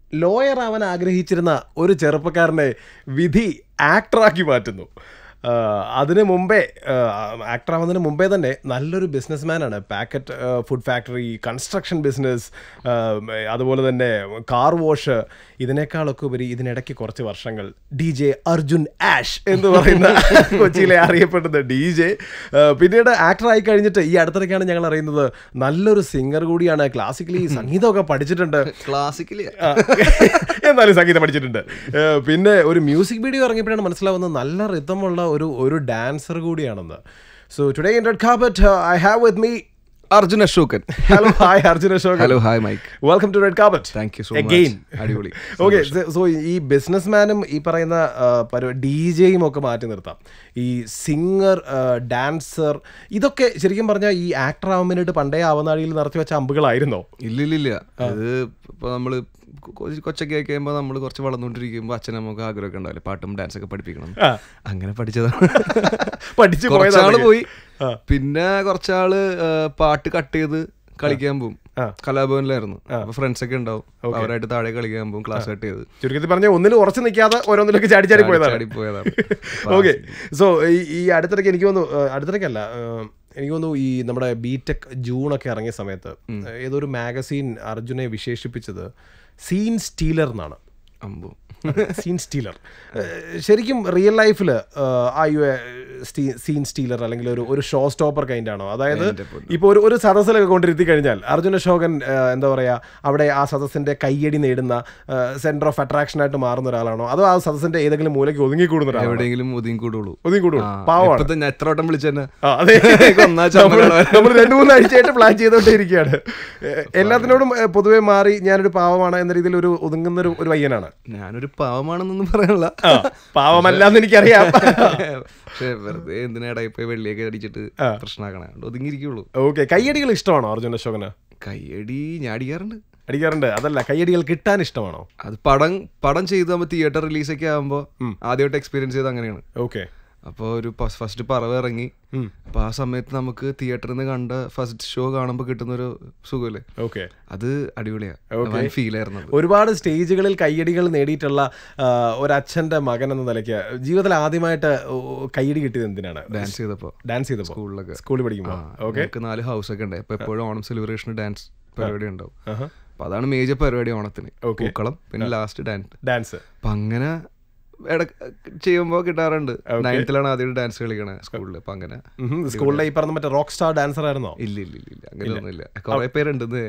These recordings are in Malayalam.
ലോയർ ആവാൻ ആഗ്രഹിച്ചിരുന്ന ഒരു ചെറുപ്പക്കാരനെ വിധി ആക്ടറാക്കി മാറ്റുന്നു ആ, അതിന് മുമ്പേ ആക്ടർ ആവുന്നതിന് മുമ്പേ തന്നെ നല്ലൊരു ബിസിനസ്മാനാണ് packet food factory construction business അതുപോലെ തന്നെ കാർ വാഷ് ഇതിനേക്കാളൊക്കെ ഉപരി ഇതിനിടയ്ക്ക് കുറച്ച് വർഷങ്ങൾ ഡി ജെ അർജുൻ ആഷ് എന്ന് പറയുന്ന കൊച്ചിയിലെ അറിയപ്പെടുന്ന ഡി ജെ പിന്നീട് ആക്ടർ ആയി കഴിഞ്ഞിട്ട് ഈ അടുത്തിടയ്ക്കാണ് ഞങ്ങൾ അറിയുന്നത് നല്ലൊരു സിംഗർ കൂടിയാണ് ക്ലാസിക്കലി സംഗീതമൊക്കെ പഠിച്ചിട്ടുണ്ട് ക്ലാസിക്കലി ആ, എന്നാലും സംഗീതം പഠിച്ചിട്ടുണ്ട് ഏ, പിന്നെ ഒരു മ്യൂസിക് വീഡിയോ ഇറങ്ങിയപ്പോഴാണ് മനസ്സിലാവുന്നത് നല്ല റിതമുള്ള ഒരു ഒരു ഡാൻസർ കൂടിയാണെന്ന് so today in red carpet I have with me Arjun Ashokan hello hi Arjun Ashok hello hi mike welcome to red carpet thank you so Again. Much അടിപൊളി ഓക്കെ സോ ഈ ബിസിനസ്മാനും ഈ പറയുന്ന ഡി ജെയും ഒക്കെ മാറ്റി നിർത്താം ഈ സിംഗർ ഡാൻസർ ഇതൊക്കെ ശരിക്കും പറഞ്ഞാൽ ഈ ആക്ടർ ആവാൻ വേണ്ടിയിട്ട് പണ്ടേ ആവനാഴിയിൽ നടത്തി വെച്ച അമ്പുകളായിരുന്നോ ഇല്ലില്ലില്ല അത് ഇപ്പൊ നമ്മള് കൊ- കൊച്ചൊക്കെ ആയി കഴിയുമ്പോൾ നമ്മൾ കുറച്ച് വളർന്നുകൊണ്ടിരിക്കുമ്പോൾ അച്ഛൻ നമുക്ക് ആഗ്രഹമൊക്കെ ഉണ്ടാവില്ലേ പാട്ടും ഡാൻസ് ഒക്കെ പഠിപ്പിക്കണം ആ. അങ്ങനെ പഠിച്ചതാണ് പഠിച്ചു കുറച്ചാള് പോയതാണ് പോയി പിന്നെ കുറച്ചാള് ആ, പാട്ട് കട്ട് ചെയ്ത് കളിക്കാൻ പോകും കലാഭവനിലായിരുന്നു അപ്പൊ ഫ്രണ്ട്സ് ഒക്കെ ഉണ്ടാവും അവരായിട്ട് താഴെ കളിക്കാൻ പോകും ക്ലാസ് കട്ട് ചെയ്ത് ചുരുക്കത്തിൽ പറഞ്ഞ ഒന്നിൽ ഉറച്ചു നിൽക്കാതെ ഓരോന്നിലൊക്കെ ചാടി ചാടി പോയതാണ് ചാടി പോയതാണ് ഓക്കെ സോ ഈ അടുത്തിടയ്ക്ക് എനിക്ക് തോന്നുന്നു ഏഹ്, അടുത്തിടയ്ക്കല്ല ഏഹ്, എനിക്ക് തോന്നുന്നു ഈ നമ്മുടെ ബിടെക് ജൂണൊക്കെ ഇറങ്ങിയ സമയത്ത് ഏതോ ഒരു മാഗസീൻ അർജുനെ വിശേഷിപ്പിച്ചത് സീൻ സ്റ്റീലർ എന്നാണ് അമ്പു സീൻ സ്റ്റീലർ ശരിക്കും റിയൽ ലൈഫിൽ ആ യു സീൻ സ്റ്റീലർ അല്ലെങ്കിൽ ഒരു ഒരു ഷോ സ്റ്റോപ്പർ കൈൻഡ് ആണോ അതായത് ഇപ്പോൾ ഒരു ഒരു സദസ്സിലൊക്കെ കൊണ്ടിരുത്തി കഴിഞ്ഞാൽ അർജുന അശോകൻ ഏഹ്, എന്താ പറയുക അവിടെ ആ സദസ്സിന്റെ കയ്യടി നേടുന്ന സെന്റർ ഓഫ് അട്രാക്ഷൻ ആയിട്ട് മാറുന്ന ഒരാളാണോ അതോ ആ സദസ്സിന്റെ ഏതെങ്കിലും മൂലയ്ക്ക് ഒതുങ്ങിക്കൂടുന്ന ഒരാളാണോ എവിടെയെങ്കിലും ഒതുങ്ങി കൂടുള്ളൂ ഒതുങ്ങിക്കൂടും പാവമാണ് ഇപ്പൊ ഞാൻ എത്ര വട്ടം വിളിച്ചെന്നെ ആ, അതെ ഒന്നാം ചമ്മലാണ് വരെ. നമ്മൾ രണ്ടു മൂന്ന് ആഴ്ചയായിട്ട് പ്ലാൻ ചെയ്തോണ്ടേ ഇരിക്കുകയാണ് ഏഹ്, എല്ലാത്തിനോടും ഏഹ്, പൊതുവെ മാറി ഞാനൊരു പാവമാണ് എന്ന രീതിയിൽ ഒരു ഒതുങ്ങുന്ന ഒരു ഒരു പയ്യനാണ് ഞാനൊരു പാവമാണെന്നൊന്നും പറയാനുള്ള ആ, പാവമല്ലാന്ന് എനിക്കറിയാം പക്ഷെ വെറുതെ എന്തിനാടാ ഇപ്പൊ വെള്ളിയൊക്കെ അടിച്ചിട്ട് പ്രശ്നമാക്കണേ അതുകൊണ്ട് ഒതുങ്ങിയിരിക്കുള്ളൂ ഓക്കെ കയ്യടികൾ ഇഷ്ടമാണോ അർജുൻ അശോകന് കയ്യടി ഞാൻ അടിക്കാറുണ്ട് അടിക്കാറുണ്ട് അതല്ല കയ്യടികൾ കിട്ടാൻ ഇഷ്ടമാണോ അത് പടം പടം ചെയ്ത് നമ്മൾ തിയേറ്റർ റിലീസൊക്കെ ആകുമ്പോൾ ആദ്യമായിട്ട് എക്സ്പീരിയൻസ് ചെയ്ത് അങ്ങനെയാണ് ഓക്കെ അപ്പോൾ ഒരു ഫസ്റ്റ് പറവ് ഇറങ്ങി അപ്പോൾ ആ സമയത്ത് നമുക്ക് തിയേറ്ററിൽ നിന്ന് കണ്ട ഫസ്റ്റ് ഷോ കാണുമ്പോൾ കിട്ടുന്ന ഒരു സുഖമില്ലേ ഓക്കെ അത് അടിപൊളിയാണ് ഫീൽ ആയിരുന്നു അത്. ഒരുപാട് സ്റ്റേജുകളിൽ കയ്യടികൾ നേടിയിട്ടുള്ള ആ, ഒരച്ഛന്റെ മകൻ എന്ന നിലയ്ക്ക് ജീവിതത്തിൽ ആദ്യമായിട്ട് ഓ, കയ്യടി കിട്ടിയത് എന്തിനാണ് ഡാൻസ് ചെയ്തപ്പോൾ ഡാൻസ് ചെയ്തപ്പോൾ സ്കൂളിലൊക്കെ സ്കൂളിൽ പഠിക്കുമ്പോൾ ഓക്കെ നമുക്ക് നാല് ഹൗസ് ഒക്കെ ഉണ്ട് അപ്പൊ എപ്പോഴും ഓണം സെലിബ്രേഷൻ ഡാൻസ് പരിപാടി ഉണ്ടാവും അപ്പൊ അതാണ് മേജർ പരിപാടി ഓണത്തിന് പൂക്കളം പിന്നെ ലാസ്റ്റ് ഡാൻസ് ഡാൻസ് അപ്പൊ അങ്ങനെ ഇടക്ക് ചെയ്യുമ്പോ കിട്ടാറുണ്ട് നയൻത്തിലാണ് ആദ്യം ഡാൻസ് കളിക്കണേ സ്കൂളിൽ അപ്പൊ അങ്ങനെ സ്കൂളിലെ ഈ പറഞ്ഞ മറ്റേ റോക്ക് സ്റ്റാർ ഡാൻസർ ആയിരുന്നോ ഇല്ല ഇല്ല ഇല്ല ഇല്ല അങ്ങനെ ഒന്നുമില്ല കുറെ പേരുണ്ടെന്ന്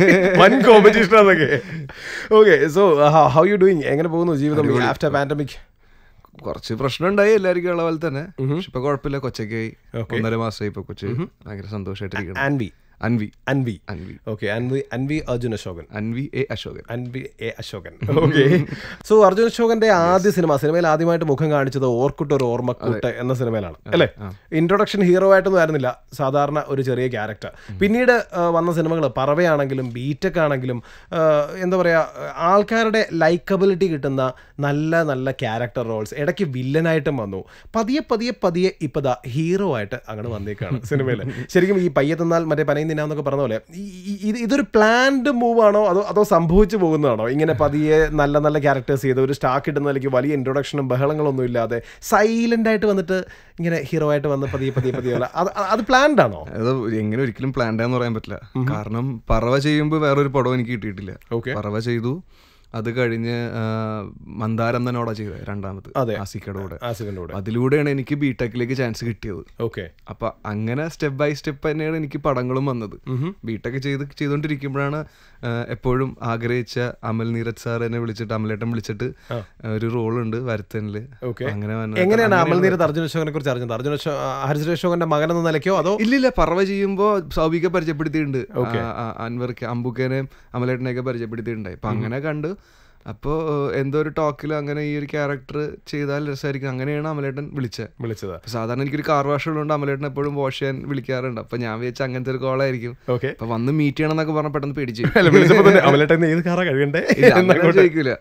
വൻ കോമ്പറ്റീഷൻ അതൊക്കെ okay so how you doing എങ്ങനെ പോകുന്നു ജീവിതം ആഫ്റ്റർ പാൻഡമിക് കുറച്ച് പ്രശ്നം ഉണ്ടായി എല്ലാവർക്കും ഉള്ള പോലെ തന്നെ പക്ഷെ ഇപ്പൊ കുഴപ്പമില്ല കൊച്ചൊക്കെയായി ഒന്നര മാസമായി ഇപ്പൊ കൊച്ചു ഭയങ്കര സന്തോഷമായിട്ടിരിക്കണം Anvi Anvi Anvi Anvi okay Anvi Anvi Arjun Ashokan Anvi A Ashokan Anvi A Ashokan okay so Arjun അശോകന്റെ ആദ്യ സിനിമ സിനിമയിൽ ആദ്യമായിട്ട് മുഖം കാണിച്ചത് ഓർക്കുട്ട് ഒരു ഓർമ്മക്കൂട്ട് എന്ന സിനിമയിലാണ് അല്ലേ ഇൻട്രൊഡക്ഷൻ ഹീറോ ആയിട്ടൊന്നും ആയിരുന്നില്ല സാധാരണ ഒരു ചെറിയ ക്യാരക്ടർ പിന്നീട് ആ, വന്ന സിനിമകൾ പറവയാണെങ്കിലും ബീറ്റക് ആണെങ്കിലും ആ, എന്താ പറയുക ആൾക്കാരുടെ ലൈക്കബിലിറ്റി കിട്ടുന്ന നല്ല നല്ല ക്യാരക്ടർ റോൾസ് ഇടയ്ക്ക് വില്ലനായിട്ടും വന്നു പതിയെ പതിയെ പതിയെ ഇപ്പൊ ദാ ഹീറോ ആയിട്ട് അങ്ങനെ വന്നേക്കാണ് സിനിമയിൽ ശരിക്കും ഈ പയ്യെ തന്നാൽ മറ്റേ പനയും തിന്നാന്നൊക്കെ പറഞ്ഞ പോലെ ഈ- ഈ- ഇത് ഇതൊരു പ്ലാൻഡ് മൂവ് ആണോ അതോ അതോ സംഭവിച്ചു പോകുന്നതാണോ ഇങ്ങനെ പതിയെ നല്ല നല്ല ക്യാരക്ടേഴ്സ് ചെയ്ത് ഒരു സ്റ്റാക്ക് ഇടുന്നതിലേക്ക് വലിയ ഇൻട്രൊഡക്ഷനും ബഹളങ്ങളൊന്നും ഇല്ലാതെ സൈലന്റ് ആയിട്ട് വന്നിട്ട് ഇങ്ങനെ ഹീറോ ആയിട്ട് വന്ന് പതിയെ പതിയെ പതിയെ ഉള്ള- അത് അത് പ്ലാൻഡ് ആണോ അത് എങ്ങനെ ഒരിക്കലും പ്ലാൻഡ് ആന്ന് പറയാൻ പറ്റില്ല കാരണം പറവ ചെയ്യുമ്പോൾ വേറൊരു പടവും എനിക്ക് കിട്ടിയിട്ടില്ല Okay. പറവ ചെയ്തു അത് കഴിഞ്ഞ് ആ, മന്ദാരം തന്നോടാ ചെയ്തത് രണ്ടാമത് അതെ. ആസിക്കയുടെ കൂടെ ആസിഫിന്റെ കൂടെ അതിലൂടെയാണ് എനിക്ക് ബിടെക്കിലേക്ക് ചാൻസ് കിട്ടിയത് ഓക്കെ അപ്പൊ അങ്ങനെ സ്റ്റെപ്പ് ബൈ സ്റ്റെപ്പ് തന്നെയാണ് എനിക്ക് പടങ്ങളും വന്നത് ബിടെക് ചെയ്ത് ചെയ്തുകൊണ്ടിരിക്കുമ്പോഴാണ് ആ, എപ്പോഴും ആഗ്രഹിച്ച അമൽ നീരജ് സാർ എന്നെ വിളിച്ചിട്ട് അമലേട്ടൻ വിളിച്ചിട്ട് ആ, ഒരു റോൾ ഉണ്ട് വരുത്തനില് Okay. അങ്ങനെ വന്നത് എങ്ങനെയാണ് അമൽനീരത്ത് അർജുന അശോകനെ കുറിച്ച് അറിഞ്ഞത് അർജുന അശോ ഹരിശ്രീ അശോകന്റെ മകൻ എന്ന നിലയ്ക്കോ അതോ ഇല്ലില്ല പറവ ചെയ്യുമ്പോ സൗബിക പരിചയപ്പെടുത്തിയിട്ടുണ്ട് അൻവർക്ക് അമ്പുക്കേനെയും അമലേട്ടനെയൊക്കെ പരിചയപ്പെടുത്തിയിട്ടുണ്ടായി അപ്പൊ അങ്ങനെ കണ്ടു അപ്പോൾ എന്തോ ഒരു ടോക്കിൽ അങ്ങനെ ഈ ഒരു ക്യാരക്ടർ ചെയ്താൽ രസമായിരിക്കും അങ്ങനെയാണ് അമലേട്ടൻ വിളിച്ചത് വിളിച്ചത് അപ്പൊ സാധാരണ എനിക്കൊരു കാർ വാഷ് ഉള്ളതുകൊണ്ട് അമലേട്ടൻ എപ്പോഴും വാഷ് ചെയ്യാൻ വിളിക്കാറുണ്ട് അപ്പൊ ഞാൻ വിചാരിച്ച അങ്ങനത്തെ ഒരു കോളായിരിക്കും ഓക്കെ അപ്പൊ വന്ന് മീറ്റ് ചെയ്യണം എന്നൊക്കെ പറഞ്ഞ പെട്ടെന്ന് പേടിച്ചു അല്ല വിളിച്ചപ്പോ തന്നെ അമലേട്ടൻ ഏത് കാറാ കഴുകണ്ടേ ഇല്ല, അങ്ങനെ ചോദിക്കൂല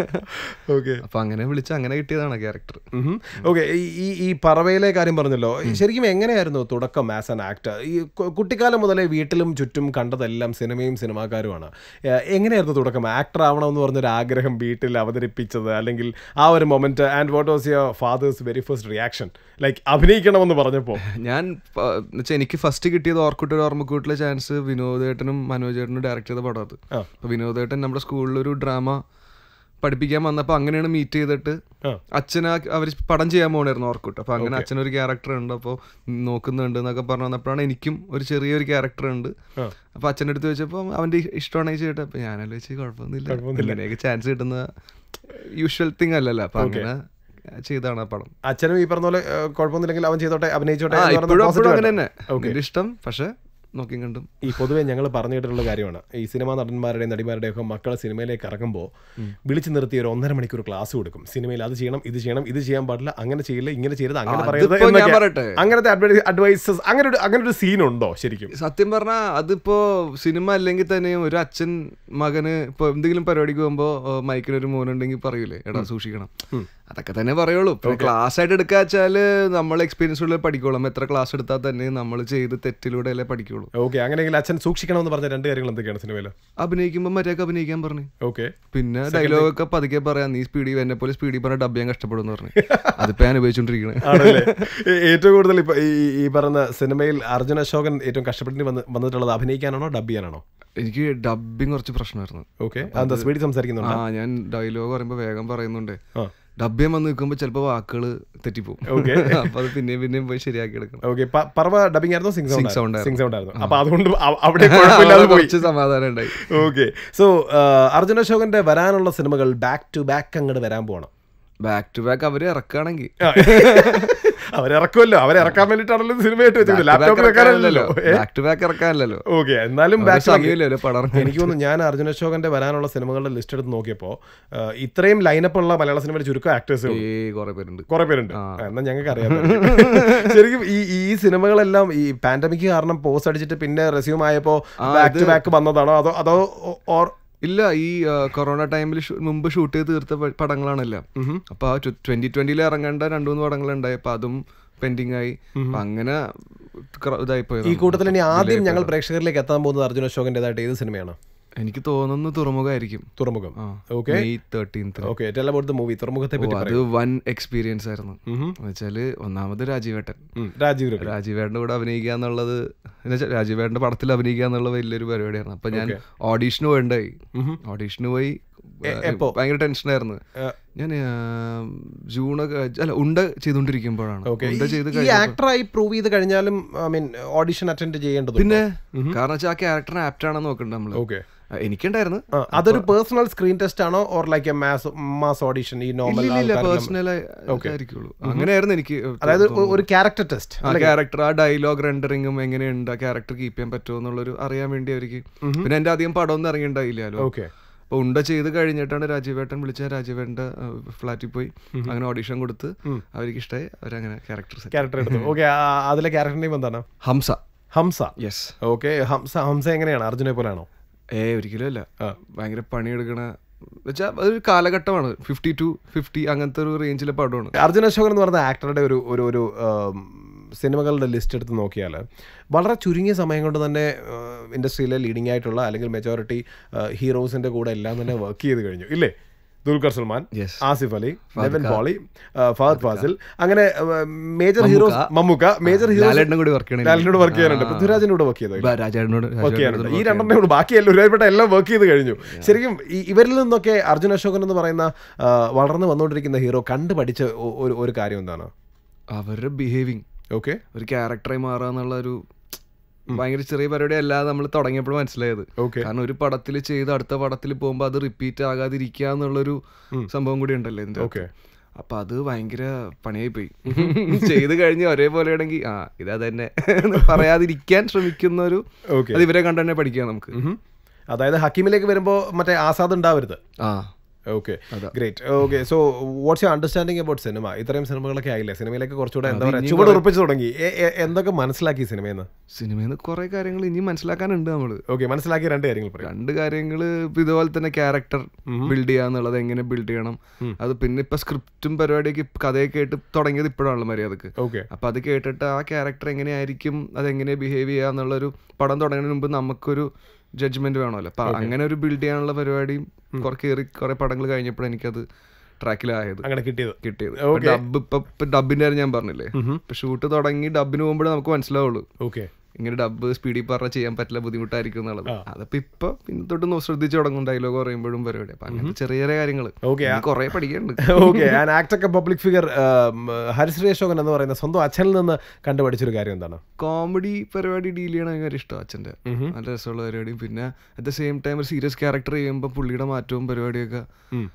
ഓക്കെ അപ്പൊ അങ്ങനെ വിളിച്ച അങ്ങനെ കിട്ടിയതാണ് ക്യാരക്ടർ ഓക്കെ ഈ ഈ പറവയിലെ കാര്യം പറഞ്ഞല്ലോ ശരിക്കും എങ്ങനെയായിരുന്നു തുടക്കം ആസ് ആൻ ആക്ടർ ഈ കു- കുട്ടിക്കാലം മുതലേ വീട്ടിലും ചുറ്റും കണ്ടതെല്ലാം സിനിമയും സിനിമാക്കാരുമാണ് ഏഹ് എങ്ങനെയായിരുന്നു തുടക്കം ആക്ടർ ആവണമെന്ന് പറഞ്ഞൊരു ആഗ്രഹം ആഗ്രഹം വീട്ടിൽ അവതരിപ്പിച്ചത് അല്ലെങ്കിൽ ആ ഒരു moment and what was your father's very first reaction like അഭിനയിക്കണമെന്ന് പറഞ്ഞപ്പോൾ ഞാൻ വെച്ചാൽ എനിക്ക് ഫസ്റ്റ് കിട്ടിയത് ഓർക്കുട്ട് ഒരു ഓർമ്മക്കൂട്ടിലെ ചാൻസ് വിനോദേട്ടനും മനോജേട്ടനും ഡയറക്റ്റ് ചെയ്ത പടം അത് ആ. അപ്പോൾ വിനോദേട്ടൻ നമ്മുടെ സ്കൂളിൽ ഒരു ഡ്രാമ പഠിപ്പിക്കാൻ വന്നപ്പോൾ അങ്ങനെയാണ് മീറ്റ് ചെയ്തിട്ട് ആ. അച്ഛന അവർ പടം ചെയ്യാൻ പോകണായിരുന്നു ഓർക്കുട്ട് അപ്പോൾ അങ്ങനെ അച്ഛനൊരു ക്യാരക്ടർ ഉണ്ട് അപ്പോൾ നോക്കുന്നുണ്ട് എന്നൊക്കെ പറഞ്ഞു വന്നപ്പോഴാണ് എനിക്കും ഒരു ചെറിയൊരു ക്യാരക്ടർ ഉണ്ട് ആ. അപ്പോൾ അച്ഛൻ്റെ അടുത്ത് വെച്ചപ്പോൾ അവൻ്റെ ഇഷ്ടമാണെങ്കിൽ ചെയ്യട്ടെ അപ്പോൾ ഞാനല്ലോ വെച്ച് കുഴപ്പമൊന്നുമില്ല ഇങ്ങനെയൊക്കെ ചാൻസ് കിട്ടുന്ന യൂഷ്വൽ തിങ് അല്ലല്ലോ അപ്പോൾ അങ്ങനെ ചെയ്താണ് ആ പടം അച്ഛനും ഈ പറഞ്ഞ പോലെ ഏഹ്, കുഴപ്പമൊന്നുമില്ലെങ്കിൽ അവൻ ചെയ്തോട്ടെ അഭിനയിച്ചോട്ടെ ആ എന്ന് പറഞ്ഞ ഇപ്പോഴും positive അപ്പോഴും അങ്ങനെ ആയിട്ട്. തന്നെ എൻ്റെ ഇഷ്ടം പക്ഷെ നോക്കിയും കണ്ടും ഈ പൊതുവെ ഞങ്ങൾ പറഞ്ഞു കേട്ടിട്ടുള്ള കാര്യമാണ് ഈ സിനിമാ നടന്മാരുടെയും നടിമാരുടെയും ഒക്കെ മക്കളെ സിനിമയിലേക്ക് ഇറങ്ങുമ്പോൾ വിളിച്ചു നിർത്തി ഒരു ഒന്നര മണിക്കൂർ ക്ലാസ് കൊടുക്കും സിനിമയിൽ അത് ചെയ്യണം ഇത് ചെയ്യണം ഇത് ചെയ്യാൻ പാടില്ല അങ്ങനെ ചെയ്യില്ല ഇങ്ങനെ ചെയ്യരുത് അങ്ങനെ പറയരുത് അതിപ്പോ ഞാൻ എന്നൊക്കെ. പറയട്ടെ. അങ്ങനത്തെ അഡ്വൈസസ് അങ്ങനെ ഒരു അങ്ങനെ ഒരു സീൻ ഉണ്ടോ ശരിക്കും സത്യം പറഞ്ഞാൽ അതിപ്പോ സിനിമ അല്ലെങ്കിൽ തന്നെയും ഒരു അച്ഛൻ മകന് ഇപ്പൊ എന്തെങ്കിലും പരിപാടിക്ക് പോകുമ്പോ മൈക്കിന് ഒരു മോനുണ്ടെങ്കിൽ പറയൂലേ എടാ സൂക്ഷിക്കണം അതൊക്കെ തന്നെ പറയുള്ളൂ ക്ലാസ് ആയിട്ട് എടുക്കുക വെച്ചാല് നമ്മൾ എക്സ്പീരിയൻസ് പഠിക്കോളും എത്ര ക്ലാസ് എടുത്താൽ തന്നെ നമ്മൾ ചെയ്ത് തെറ്റിലൂടെ അല്ലേ പഠിക്കുള്ളൂ ഓക്കെ അങ്ങനെയെങ്കിൽ അച്ഛൻ സൂക്ഷിക്കണമെന്ന് പറഞ്ഞ രണ്ട് കാര്യങ്ങൾ എന്തൊക്കെയാണ് സിനിമയിൽ അഭിനയിക്കുമ്പോൾ മര്യാദക്ക് അഭിനയിക്കാൻ പറഞ്ഞു ഓക്കെ പിന്നെ ഡയലോഗ് ഒക്കെ പതുക്കെ പറയാം നീ സ്പീഡിൽ എന്നെ പോലെ സ്പീഡിൽ പറഞ്ഞ ഡബ് ചെയ്യാൻ കഷ്ടപ്പെടും എന്ന് പറഞ്ഞു അതിപ്പോ ഞാൻ ഉപയോഗിച്ചോണ്ടിരിക്കണേ ആണല്ലേ ഏ- ഏറ്റവും കൂടുതൽ ഇപ്പൊ ഈ ഈ പറഞ്ഞ സിനിമയിൽ അർജുന അശോകൻ ഏറ്റവും കഷ്ടപ്പെട്ട് വന്ന് വന്നിട്ടുള്ളത് അഭിനയിക്കാനാണോ ഡബ് ചെയ്യാനാണോ എനിക്ക് ഡബിങ് കുറച്ച് പ്രശ്നമായിരുന്നു ഓക്കെ എന്താ സ്പീഡിൽ സംസാരിക്കുന്നുണ്ടോ ആ ഞാൻ ഡയലോഗ് പറയുമ്പോൾ വേഗം പറയുന്നുണ്ട് ആ ഡബ്യം വന്ന് നിൽക്കുമ്പോൾ ചിലപ്പോൾ വാക്കുകൾ തെറ്റിപ്പോവും Okay. അപ്പൊ അത് പിന്നെയും പിന്നെയും പോയി ശരിയാക്കി എടുക്കണം ഓക്കെ പറവ ഡബിംഗ് ആയിരുന്നോ sync Sing sound sound sync sound ആയിരുന്നു അപ്പൊ അതുകൊണ്ട് അവ- അവിടെ കുഴപ്പമില്ലാതെ അവിടെ പോയി കുറച്ച് സമാധാനം ഉണ്ടായി ഓക്കെ സോ അർജുന അശോകന്റെ വരാനുള്ള സിനിമകൾ ബാക്ക് ടു ബാക്ക് അങ്ങോട്ട് വരാൻ പോകണം ബാക്ക് ടു ബാക്ക് അവര് ഇറക്കുകയാണെങ്കിൽ അവരിറക്കുമല്ലോ അവരിറക്കാൻ വേണ്ടിയിട്ടാണല്ലോ സിനിമയായിട്ട് വെച്ചത് ലാപ്ടോപ്പിൽ വെക്കാനല്ലോ ബാക്ക് ടു ബാക്ക് ഇറക്കാനല്ലോ ഓക്കെ എന്നാലും അവർക്ക് ബാക്ക് സമയമില്ലല്ലോ പടം ഇറങ്ങാൻ. എനിക്ക് തോന്നുന്നു ഞാൻ അർജുന അശോകന്റെ വരാനുള്ള സിനിമകളുടെ ലിസ്റ്റ് എടുത്ത് നോക്കിയപ്പോൾ ഇത്രയും ലൈനപ്പ് ഉള്ള മലയാള സിനിമയുടെ ചുരുക്കം ആക്ടേഴ്സ് ഏ കുറെ പേരുണ്ട് കുറെ പേരുണ്ട് എന്നാൽ ഞങ്ങൾക്ക് അറിയാം ശരിക്കും ഈ ഈ സിനിമകളെല്ലാം ഈ പാൻഡമിക് കാരണം പോസ്റ്റ് അടിച്ചിട്ട് പിന്നെ റെസ്യൂം ആയപ്പോ ബാക്ക് ടു ബാക്ക് വന്നതാണോ അതോ അതോ ഓർ ഇല്ല ഈ ആ, കൊറോണ ടൈമിൽ മുമ്പ് ഷൂട്ട് ചെയ്ത് തീർത്ത പ- പടങ്ങളാണെല്ലാം അപ്പൊ ആ ട്വന്റി ട്വന്റിയിൽ ഇറങ്ങേണ്ട രണ്ടു മൂന്ന് പടങ്ങൾ ഉണ്ടായി അപ്പൊ അതും പെൻഡിങ് ആയി അപ്പൊ അങ്ങനെ ക്ര- ഇതായി പോയത് ഈ കൂട്ടത്തിൽ ഇനി ആദ്യം ഞങ്ങൾ പ്രേക്ഷകരിലേക്ക് എത്താൻ പോകുന്നത് അർജുന അശോകന്റേതായിട്ട് ഏത് സിനിമയാണ് എനിക്ക് തോന്നുന്നു തുറമുഖമായിരിക്കും തുറമുഖം ആ. Okay May thirteenth okay tell about the movie തുറമുഖത്തെ പറ്റി അത് വൻ എക്സ്പീരിയൻസ് ആയിരുന്നു എന്നുവെച്ചാല് ഒന്നാമത് രാജീവേട്ടൻ ഉം, രാജീവ് രവി രാജീവേട്ടൻ്റെ കൂടെ അഭിനയിക്കുക എന്നുള്ളത് എന്നുവെച്ചാൽ രാജീവേട്ടൻ്റെ പടത്തിൽ അഭിനയിക്കുക എന്നുള്ളത് വലിയൊരു പരിപാടിയായിരുന്നു അപ്പൊ ഞാൻ ഓഡീഷന് പോയിണ്ടായി ഓഡീഷന് പോയി എപ്പോ? ഭയങ്കര ടെൻഷനായിരുന്നു ഞാൻ ജൂണൊക്കെ അല്ല ഉണ്ട ചെയ്തുകൊണ്ടിരിക്കുമ്പോഴാണ് ഉണ്ട ചെയ്ത് ഈ ആക്ടറായി പ്രൂവ് ചെയ്ത് കഴിഞ്ഞാലും ഐ മീൻ ഓഡിഷൻ അറ്റൻഡ് ചെയ്യേണ്ടത് പിന്നെ കാരണം വെച്ചാൽ ആ ക്യാരക്ടർ ആപ്റ്റ് ആണെന്ന് നോക്കണ്ട നമ്മള് ഓക്കെ ആ, എനിക്കുണ്ടായിരുന്നു അതൊരു പേഴ്സണൽ സ്ക്രീൻ ടെസ്റ്റ് ആണോ or like a mass mass audition ഈ നോർമൽ ഇല്ല പേഴ്സണൽ ആയിരിക്കുള്ളൂ അങ്ങനെയായിരുന്നു എനിക്ക് അതായത് ഒ- ഒരു ക്യാരക്ടർ ടെസ്റ്റ് ആ ക്യാരക്ടർ ആ ഡയലോഗ് റെൻഡറിങ്ങും എങ്ങനെയുണ്ട് ആ ക്യാരക്ടർ കീപ്പ് ചെയ്യാൻ പറ്റുമോ എന്നുള്ളൊരു അറിയാൻ വേണ്ടി അവർക്ക് പിന്നെ എന്റെ അധികം പടമൊന്നും ഇറങ്ങിയിട്ടുണ്ടായില്ലല്ലോ ഓക്കെ അപ്പൊ ഉണ്ട ചെയ്ത് കഴിഞ്ഞിട്ടാണ് രാജീവേട്ടൻ വിളിച്ച രാജീവേട്ടന്റെ ഫ്ലാറ്റിൽ പോയി അങ്ങനെ ഓഡിഷൻ കൊടുത്ത് അവർക്ക് ഇഷ്ടമായി അവരങ്ങനെ ക്യാരക്ടർ ക്യാരക്ടർ എടുത്തു ഓക്കെ അതിലെ ക്യാരക്ടർ നെയിം എന്താണ് ഹംസ ഹംസ യെസ് ഓക്കെ ഹംസ ഹംസ എങ്ങനെയാണ് അർജുനെ പോലെയാണോ ഏ ഒരിക്കലും അല്ല ഭയങ്കര പണിയെടുക്കണ വെച്ചാൽ അതൊരു കാലഘട്ടമാണ് ഫിഫ്റ്റി ടു ഫിഫ്റ്റി അങ്ങനത്തെ ഒരു റേഞ്ചിലെ പടമാണ് അർജുൻ അശോകൻ എന്ന് പറയുന്ന ആക്ടറുടെ ഒരു ഒരു ഒരു ആം, സിനിമകളുടെ ലിസ്റ്റ് എടുത്ത് നോക്കിയാൽ വളരെ ചുരുങ്ങിയ സമയം കൊണ്ട് തന്നെ ഇൻഡസ്ട്രിയിലെ ലീഡിംഗ് ആയിട്ടുള്ള അല്ലെങ്കിൽ മെജോറിറ്റി ഹീറോസിന്റെ കൂടെ എല്ലാം തന്നെ വർക്ക് ചെയ്ത് കഴിഞ്ഞു ഇല്ലേ ദുൽഖർ സൽമാൻ Yes. ആസിഫ് അലി നെവൻ പോളി ഫഹദ് ഫാസിൽ അങ്ങനെ major heroes Mammukka major heroes ലാലേട്ടനും കൂടി വർക്ക് ചെയ്യണേ ലാലിനോട് വർക്ക് ചെയ്യാനുണ്ട് പൃഥ്വിരാജിന്റെ കൂടെ വർക്ക് ചെയ്തോ രാജേട്ടനോട് വർക്ക് ചെയ്യാനുണ്ട് ഈ രണ്ടെണ്ണേ ഉള്ളൂ ബാക്കി ഒരുപാട് എല്ലാം വർക്ക് ചെയ്ത് കഴിഞ്ഞു ശരിക്കും ഈ- ഇവരിൽ നിന്നൊക്കെ അർജുൻ അശോകൻ എന്ന് പറയുന്ന ആ, വളർന്നു വന്നുകൊണ്ടിരിക്കുന്ന ഹീറോ കണ്ടു പഠിച്ച ഒ- ഒരു ഒരു കാര്യം എന്താണ് അവരുടെ ബിഹേവിങ് ഓക്കെ ഒരു ക്യാരക്ടറായി മാറുക എന്നുള്ള ഒരു ഭയങ്കര ചെറിയ പരിപാടി അല്ലാതെ നമ്മൾ തുടങ്ങിയപ്പോൾ മനസ്സിലായത് ഓക്കെ കാരണം ഒരു പടത്തിൽ ചെയ്ത് അടുത്ത പടത്തിൽ പോകുമ്പോൾ അത് റിപ്പീറ്റ് ആകാതിരിക്കുക എന്നുള്ളൊരു സംഭവം കൂടി ഉണ്ടല്ലോ ഇതിന്റെ ഓക്കെ അപ്പൊ അത് ഭയങ്കര പണിയായി പോയി ചെയ്ത് കഴിഞ്ഞ് ഒരേപോലെ ആണെങ്കിൽ ആ ഇതാ തന്നെ എന്ന് പറയാതിരിക്കാൻ ശ്രമിക്കുന്ന ഒരു ഓക്കെ അത് ഇവരെ കണ്ടു തന്നെ പഠിക്കാം നമുക്ക് അതായത് ഹക്കീമിലേക്ക് വരുമ്പോൾ മറ്റേ ആസാദ് ഉണ്ടാവരുത് ആ okay great okay so what's you understanding about cinema ഇത്രയും സിനിമകളൊക്കെ ആയില്ലേ സിനിമയിലേക്ക് കുറച്ചുകൂടെ എന്താ പറയുക ചുവട് ഉറപ്പിച്ചു തുടങ്ങി എ- എ- എന്തൊക്കെ മനസ്സിലാക്കി സിനിമയിൽ നിന്ന് സിനിമയിൽ നിന്ന് കുറെ കാര്യങ്ങൾ ഇനി മനസ്സിലാക്കാനുണ്ട് നമ്മള് ഓക്കെ മനസ്സിലാക്കിയ രണ്ട് കാര്യങ്ങൾ പറയാം രണ്ട് കാര്യങ്ങൾ ഇതുപോലെ തന്നെ ക്യാരക്ടർ ബിൽഡ് ചെയ്യുക എന്നുള്ളത് എങ്ങനെ ബിൽഡ് ചെയ്യണം അത് പിന്നെ ഇപ്പൊ സ്ക്രിപ്റ്റും പരിപാടിയൊക്കെ ഇപ്പ കഥയൊക്കെ ആയിട്ട് തുടങ്ങിയത് ഇപ്പോഴാണല്ലോ മര്യാദക്ക് ഓക്കെ അപ്പൊ അത് കേട്ടിട്ട് ആ ക്യാരക്ടർ എങ്ങനെയായിരിക്കും അതെങ്ങനെ ബിഹേവ് ചെയ്യുക എന്നുള്ളൊരു പടം തുടങ്ങുന്നതിന് മുമ്പ് നമുക്കൊരു ജഡ്ജ്മെന്റ് വേണമല്ലോ അപ്പൊ അങ്ങനെ ഒരു ബിൽഡ് ചെയ്യാനുള്ള പരിപാടിയും കുറെ കയറി കുറെ പടങ്ങൾ കഴിഞ്ഞപ്പോൾ എനിക്കത് ട്രാക്കിലായത് അങ്ങനെ കിട്ടിയത് കിട്ടിയത് ഡബ് ഇപ്പൊ ഇപ്പൊ ഡബിന്റെ കാര്യം ഞാൻ പറഞ്ഞില്ലേ ഇപ്പൊ ഷൂട്ട് തുടങ്ങി ഡബിന് പോകുമ്പോഴേ നമുക്ക് മനസ്സിലാവുള്ളൂ ഓക്കെ ഇങ്ങനെ ഡബ് സ്പീഡിൽ പറഞ്ഞ ചെയ്യാൻ പറ്റില്ല ബുദ്ധിമുട്ടായിരിക്കും എന്നുള്ളത് അതപ്പോ ഇപ്പൊ പിന്നെ തൊട്ട് നോ- ശ്രദ്ധിച്ചു തുടങ്ങും ഡയലോഗ് പറയുമ്പോഴും പരിപാടി അപ്പൊ അങ്ങനത്തെ ചെറിയ ചെറിയ കാര്യങ്ങൾ Okay, കുറെ പഠിക്കാനുണ്ട് okay and actor public figure Harisree Ashokan എന്ന് പറയുന്ന സ്വന്തം അച്ഛനിൽ നിന്ന് കണ്ടുപഠിച്ചൊരു കാര്യം എന്താണ് കോമഡി പരിപാടി ഡീൽ ചെയ്യണ ഭയങ്കര ഇഷ്ടം അച്ഛൻ്റെ നല്ല രസമുള്ള പരിപാടിയും പിന്നെ അറ്റ് ദ സെയിം ടൈം ഒരു സീരിയസ് ക്യാരക്ടർ ചെയ്യുമ്പോൾ പുള്ളിയുടെ മാറ്റവും പരിപാടിയൊക്കെ ഉം,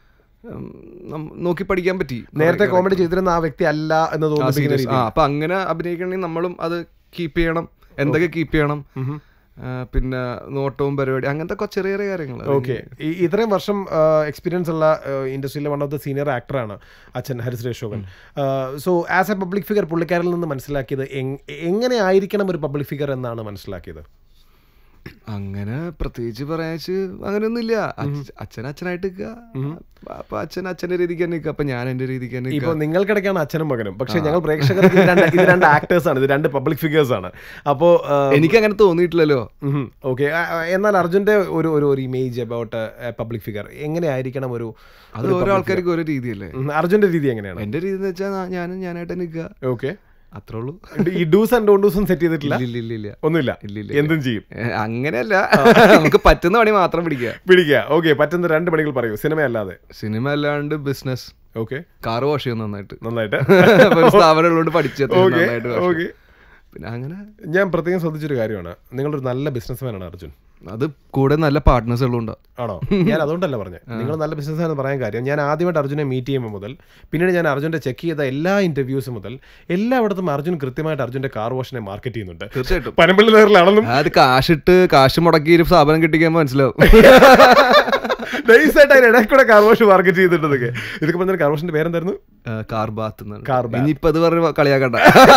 നം- നോക്കി പഠിക്കാൻ പറ്റി നേരത്തെ കോമഡി ചെയ്തിരുന്ന ആ വ്യക്തി അല്ല എന്ന് ആ, തോന്നുന്നു serious. ആ അപ്പൊ അങ്ങനെ അഭിനയിക്കണമെങ്കിൽ നമ്മളും അത് കീപ്പ് ചെയ്യണം എന്തൊക്കെ കീപ്പ് ചെയ്യണം ആ, പിന്നെ നോട്ടവും പരിപാടി അങ്ങനത്തെ കൊ- ചെറിയ ചെറിയ കാര്യങ്ങൾ ഓക്കെ ഇത്രയും വർഷം എക്സ്പീരിയൻസ് ഉള്ള ഇൻഡസ്ട്രിയിലെ വൺ ഓഫ് ദ സീനിയർ ആക്ടറാണ് അച്ഛൻ Harisree Ashokan so as a public figure പുള്ളിക്കാരിൽ നിന്ന് മനസ്സിലാക്കിയത് എങ്- എങ്ങനെ ആയിരിക്കണം ഒരു പബ്ലിക് ഫിഗർ എന്നാണ് മനസ്സിലാക്കിയത് അങ്ങനെ പ്രത്യേകിച്ച് പറയാച്ച് അങ്ങനെയൊന്നുമില്ല അച്ഛ- അച്ഛൻ അച്ഛനായിട്ട് നിൽക്കുക അപ്പൊ അച്ഛൻ അച്ഛന്റെ രീതിക്ക് തന്നെ നിൽക്കുക അപ്പൊ ഞാൻ എന്റെ രീതിക്ക് തന്നെ ഇപ്പൊ നിങ്ങൾക്കിടയ്ക്കാണ് അച്ഛനും മകനും പക്ഷെ ഞങ്ങൾ പ്രേക്ഷകർക്ക് ഇത് രണ്ട് ഇത് രണ്ട് ആക്ടേഴ്സ് ആണ് ഇത് രണ്ട് പബ്ലിക് ഫിഗേഴ്സ് ആണ് അപ്പോ എനിക്ക് അങ്ങനെ തോന്നിയിട്ടില്ലല്ലോ ഓക്കെ എന്നാൽ അർജുന്റെ ഒരു ഒരു ഒരു ഇമേജ് അബൌട്ട് പബ്ലിക് ഫിഗർ എങ്ങനെയായിരിക്കണം ഒരു അത് ഓരോ ആൾക്കാർക്ക് ഓരോ രീതിയല്ലേ ഉം, അർജുന്റെ രീതി എങ്ങനെയാണ് എന്റെ രീതി എന്ന് വെച്ചാൽ ഞാനും ഞാനായിട്ട് നിൽക്കുക ഓക്കെ അത്രേ ഉള്ളൂ ഈ ഡൂസ് ആൻഡ് ഡോണ്ടൂസും സെറ്റ് ചെയ്തിട്ടില്ല ഇല്ല ഇല്ല ഇല്ല ഒന്നുമില്ല ഇല്ല, ഇല്ല, എന്തും ചെയ്യും ഏ, അങ്ങനെയല്ല നമുക്ക് പറ്റുന്ന പണി മാത്രം പിടിക്കുക പിടിക്കുക ഓക്കെ പറ്റുന്ന രണ്ട് പണികൾ പറയൂ സിനിമ അല്ലാതെ സിനിമ അല്ലാണ്ട് ബിസിനസ് ഓക്കെ കാറ് വാഷ് ചെയ്യും നന്നായിട്ട് നന്നായിട്ട് അപ്പൊ ഒരു സ്ഥാപനം ഉള്ളതുകൊണ്ട് പഠിച്ചത് ഓക്കെ നന്നായിട്ട് wash ചെയ്യും. ഓക്കെ പിന്നെ അങ്ങനെ ഞാൻ പ്രത്യേകം ശ്രദ്ധിച്ചൊരു കാര്യമാണ് നിങ്ങളൊരു നല്ല ബിസിനസ്മാനാണ് അർജുൻ അത് കൂടെ നല്ല പാർട്ട്നേഴ്സ് ഉള്ളതുണ്ട് ആണോ ഞാൻ അതുകൊണ്ടല്ല പറഞ്ഞത് നിങ്ങൾ നല്ല ബിസിനസ് ആണെന്ന് പറയാൻ കാര്യം ഞാൻ ആദ്യമായിട്ട് അർജുനെ മീറ്റ് ചെയ്യുമ്പോൾ മുതൽ പിന്നീട് ഞാൻ അർജുന്റെ ചെക്ക് ചെയ്ത എല്ലാ ഇന്റർവ്യൂസ് മുതൽ എല്ലായിടത്തും അർജുൻ കൃത്യമായിട്ട് അർജുന്റെ കാർ വാഷിനെ മാർക്കറ്റ് ചെയ്യുന്നുണ്ട് തീർച്ചയായിട്ടും പനമ്പള്ളി നേറിലാണെന്നും അത് കാശിട്ട് കാശ് മുടക്കി ഒരു സ്ഥാപനം കിട്ടിക്കാൻ മനസ്സിലാവും നൈസായിട്ട് അതിന് ഇടയിൽ കൂടെ കാർ വാഷ് മാർക്കറ്റ് ചെയ്തിട്ടതൊക്കെ ഇതൊക്കെ പറഞ്ഞ കാർ വാഷിന്റെ പേരെന്തായിരുന്നു കാർ ബാത്ത് Car bath. ഇനിയിപ്പോ അത് പറഞ്ഞ് കളിയാക്കണ്ട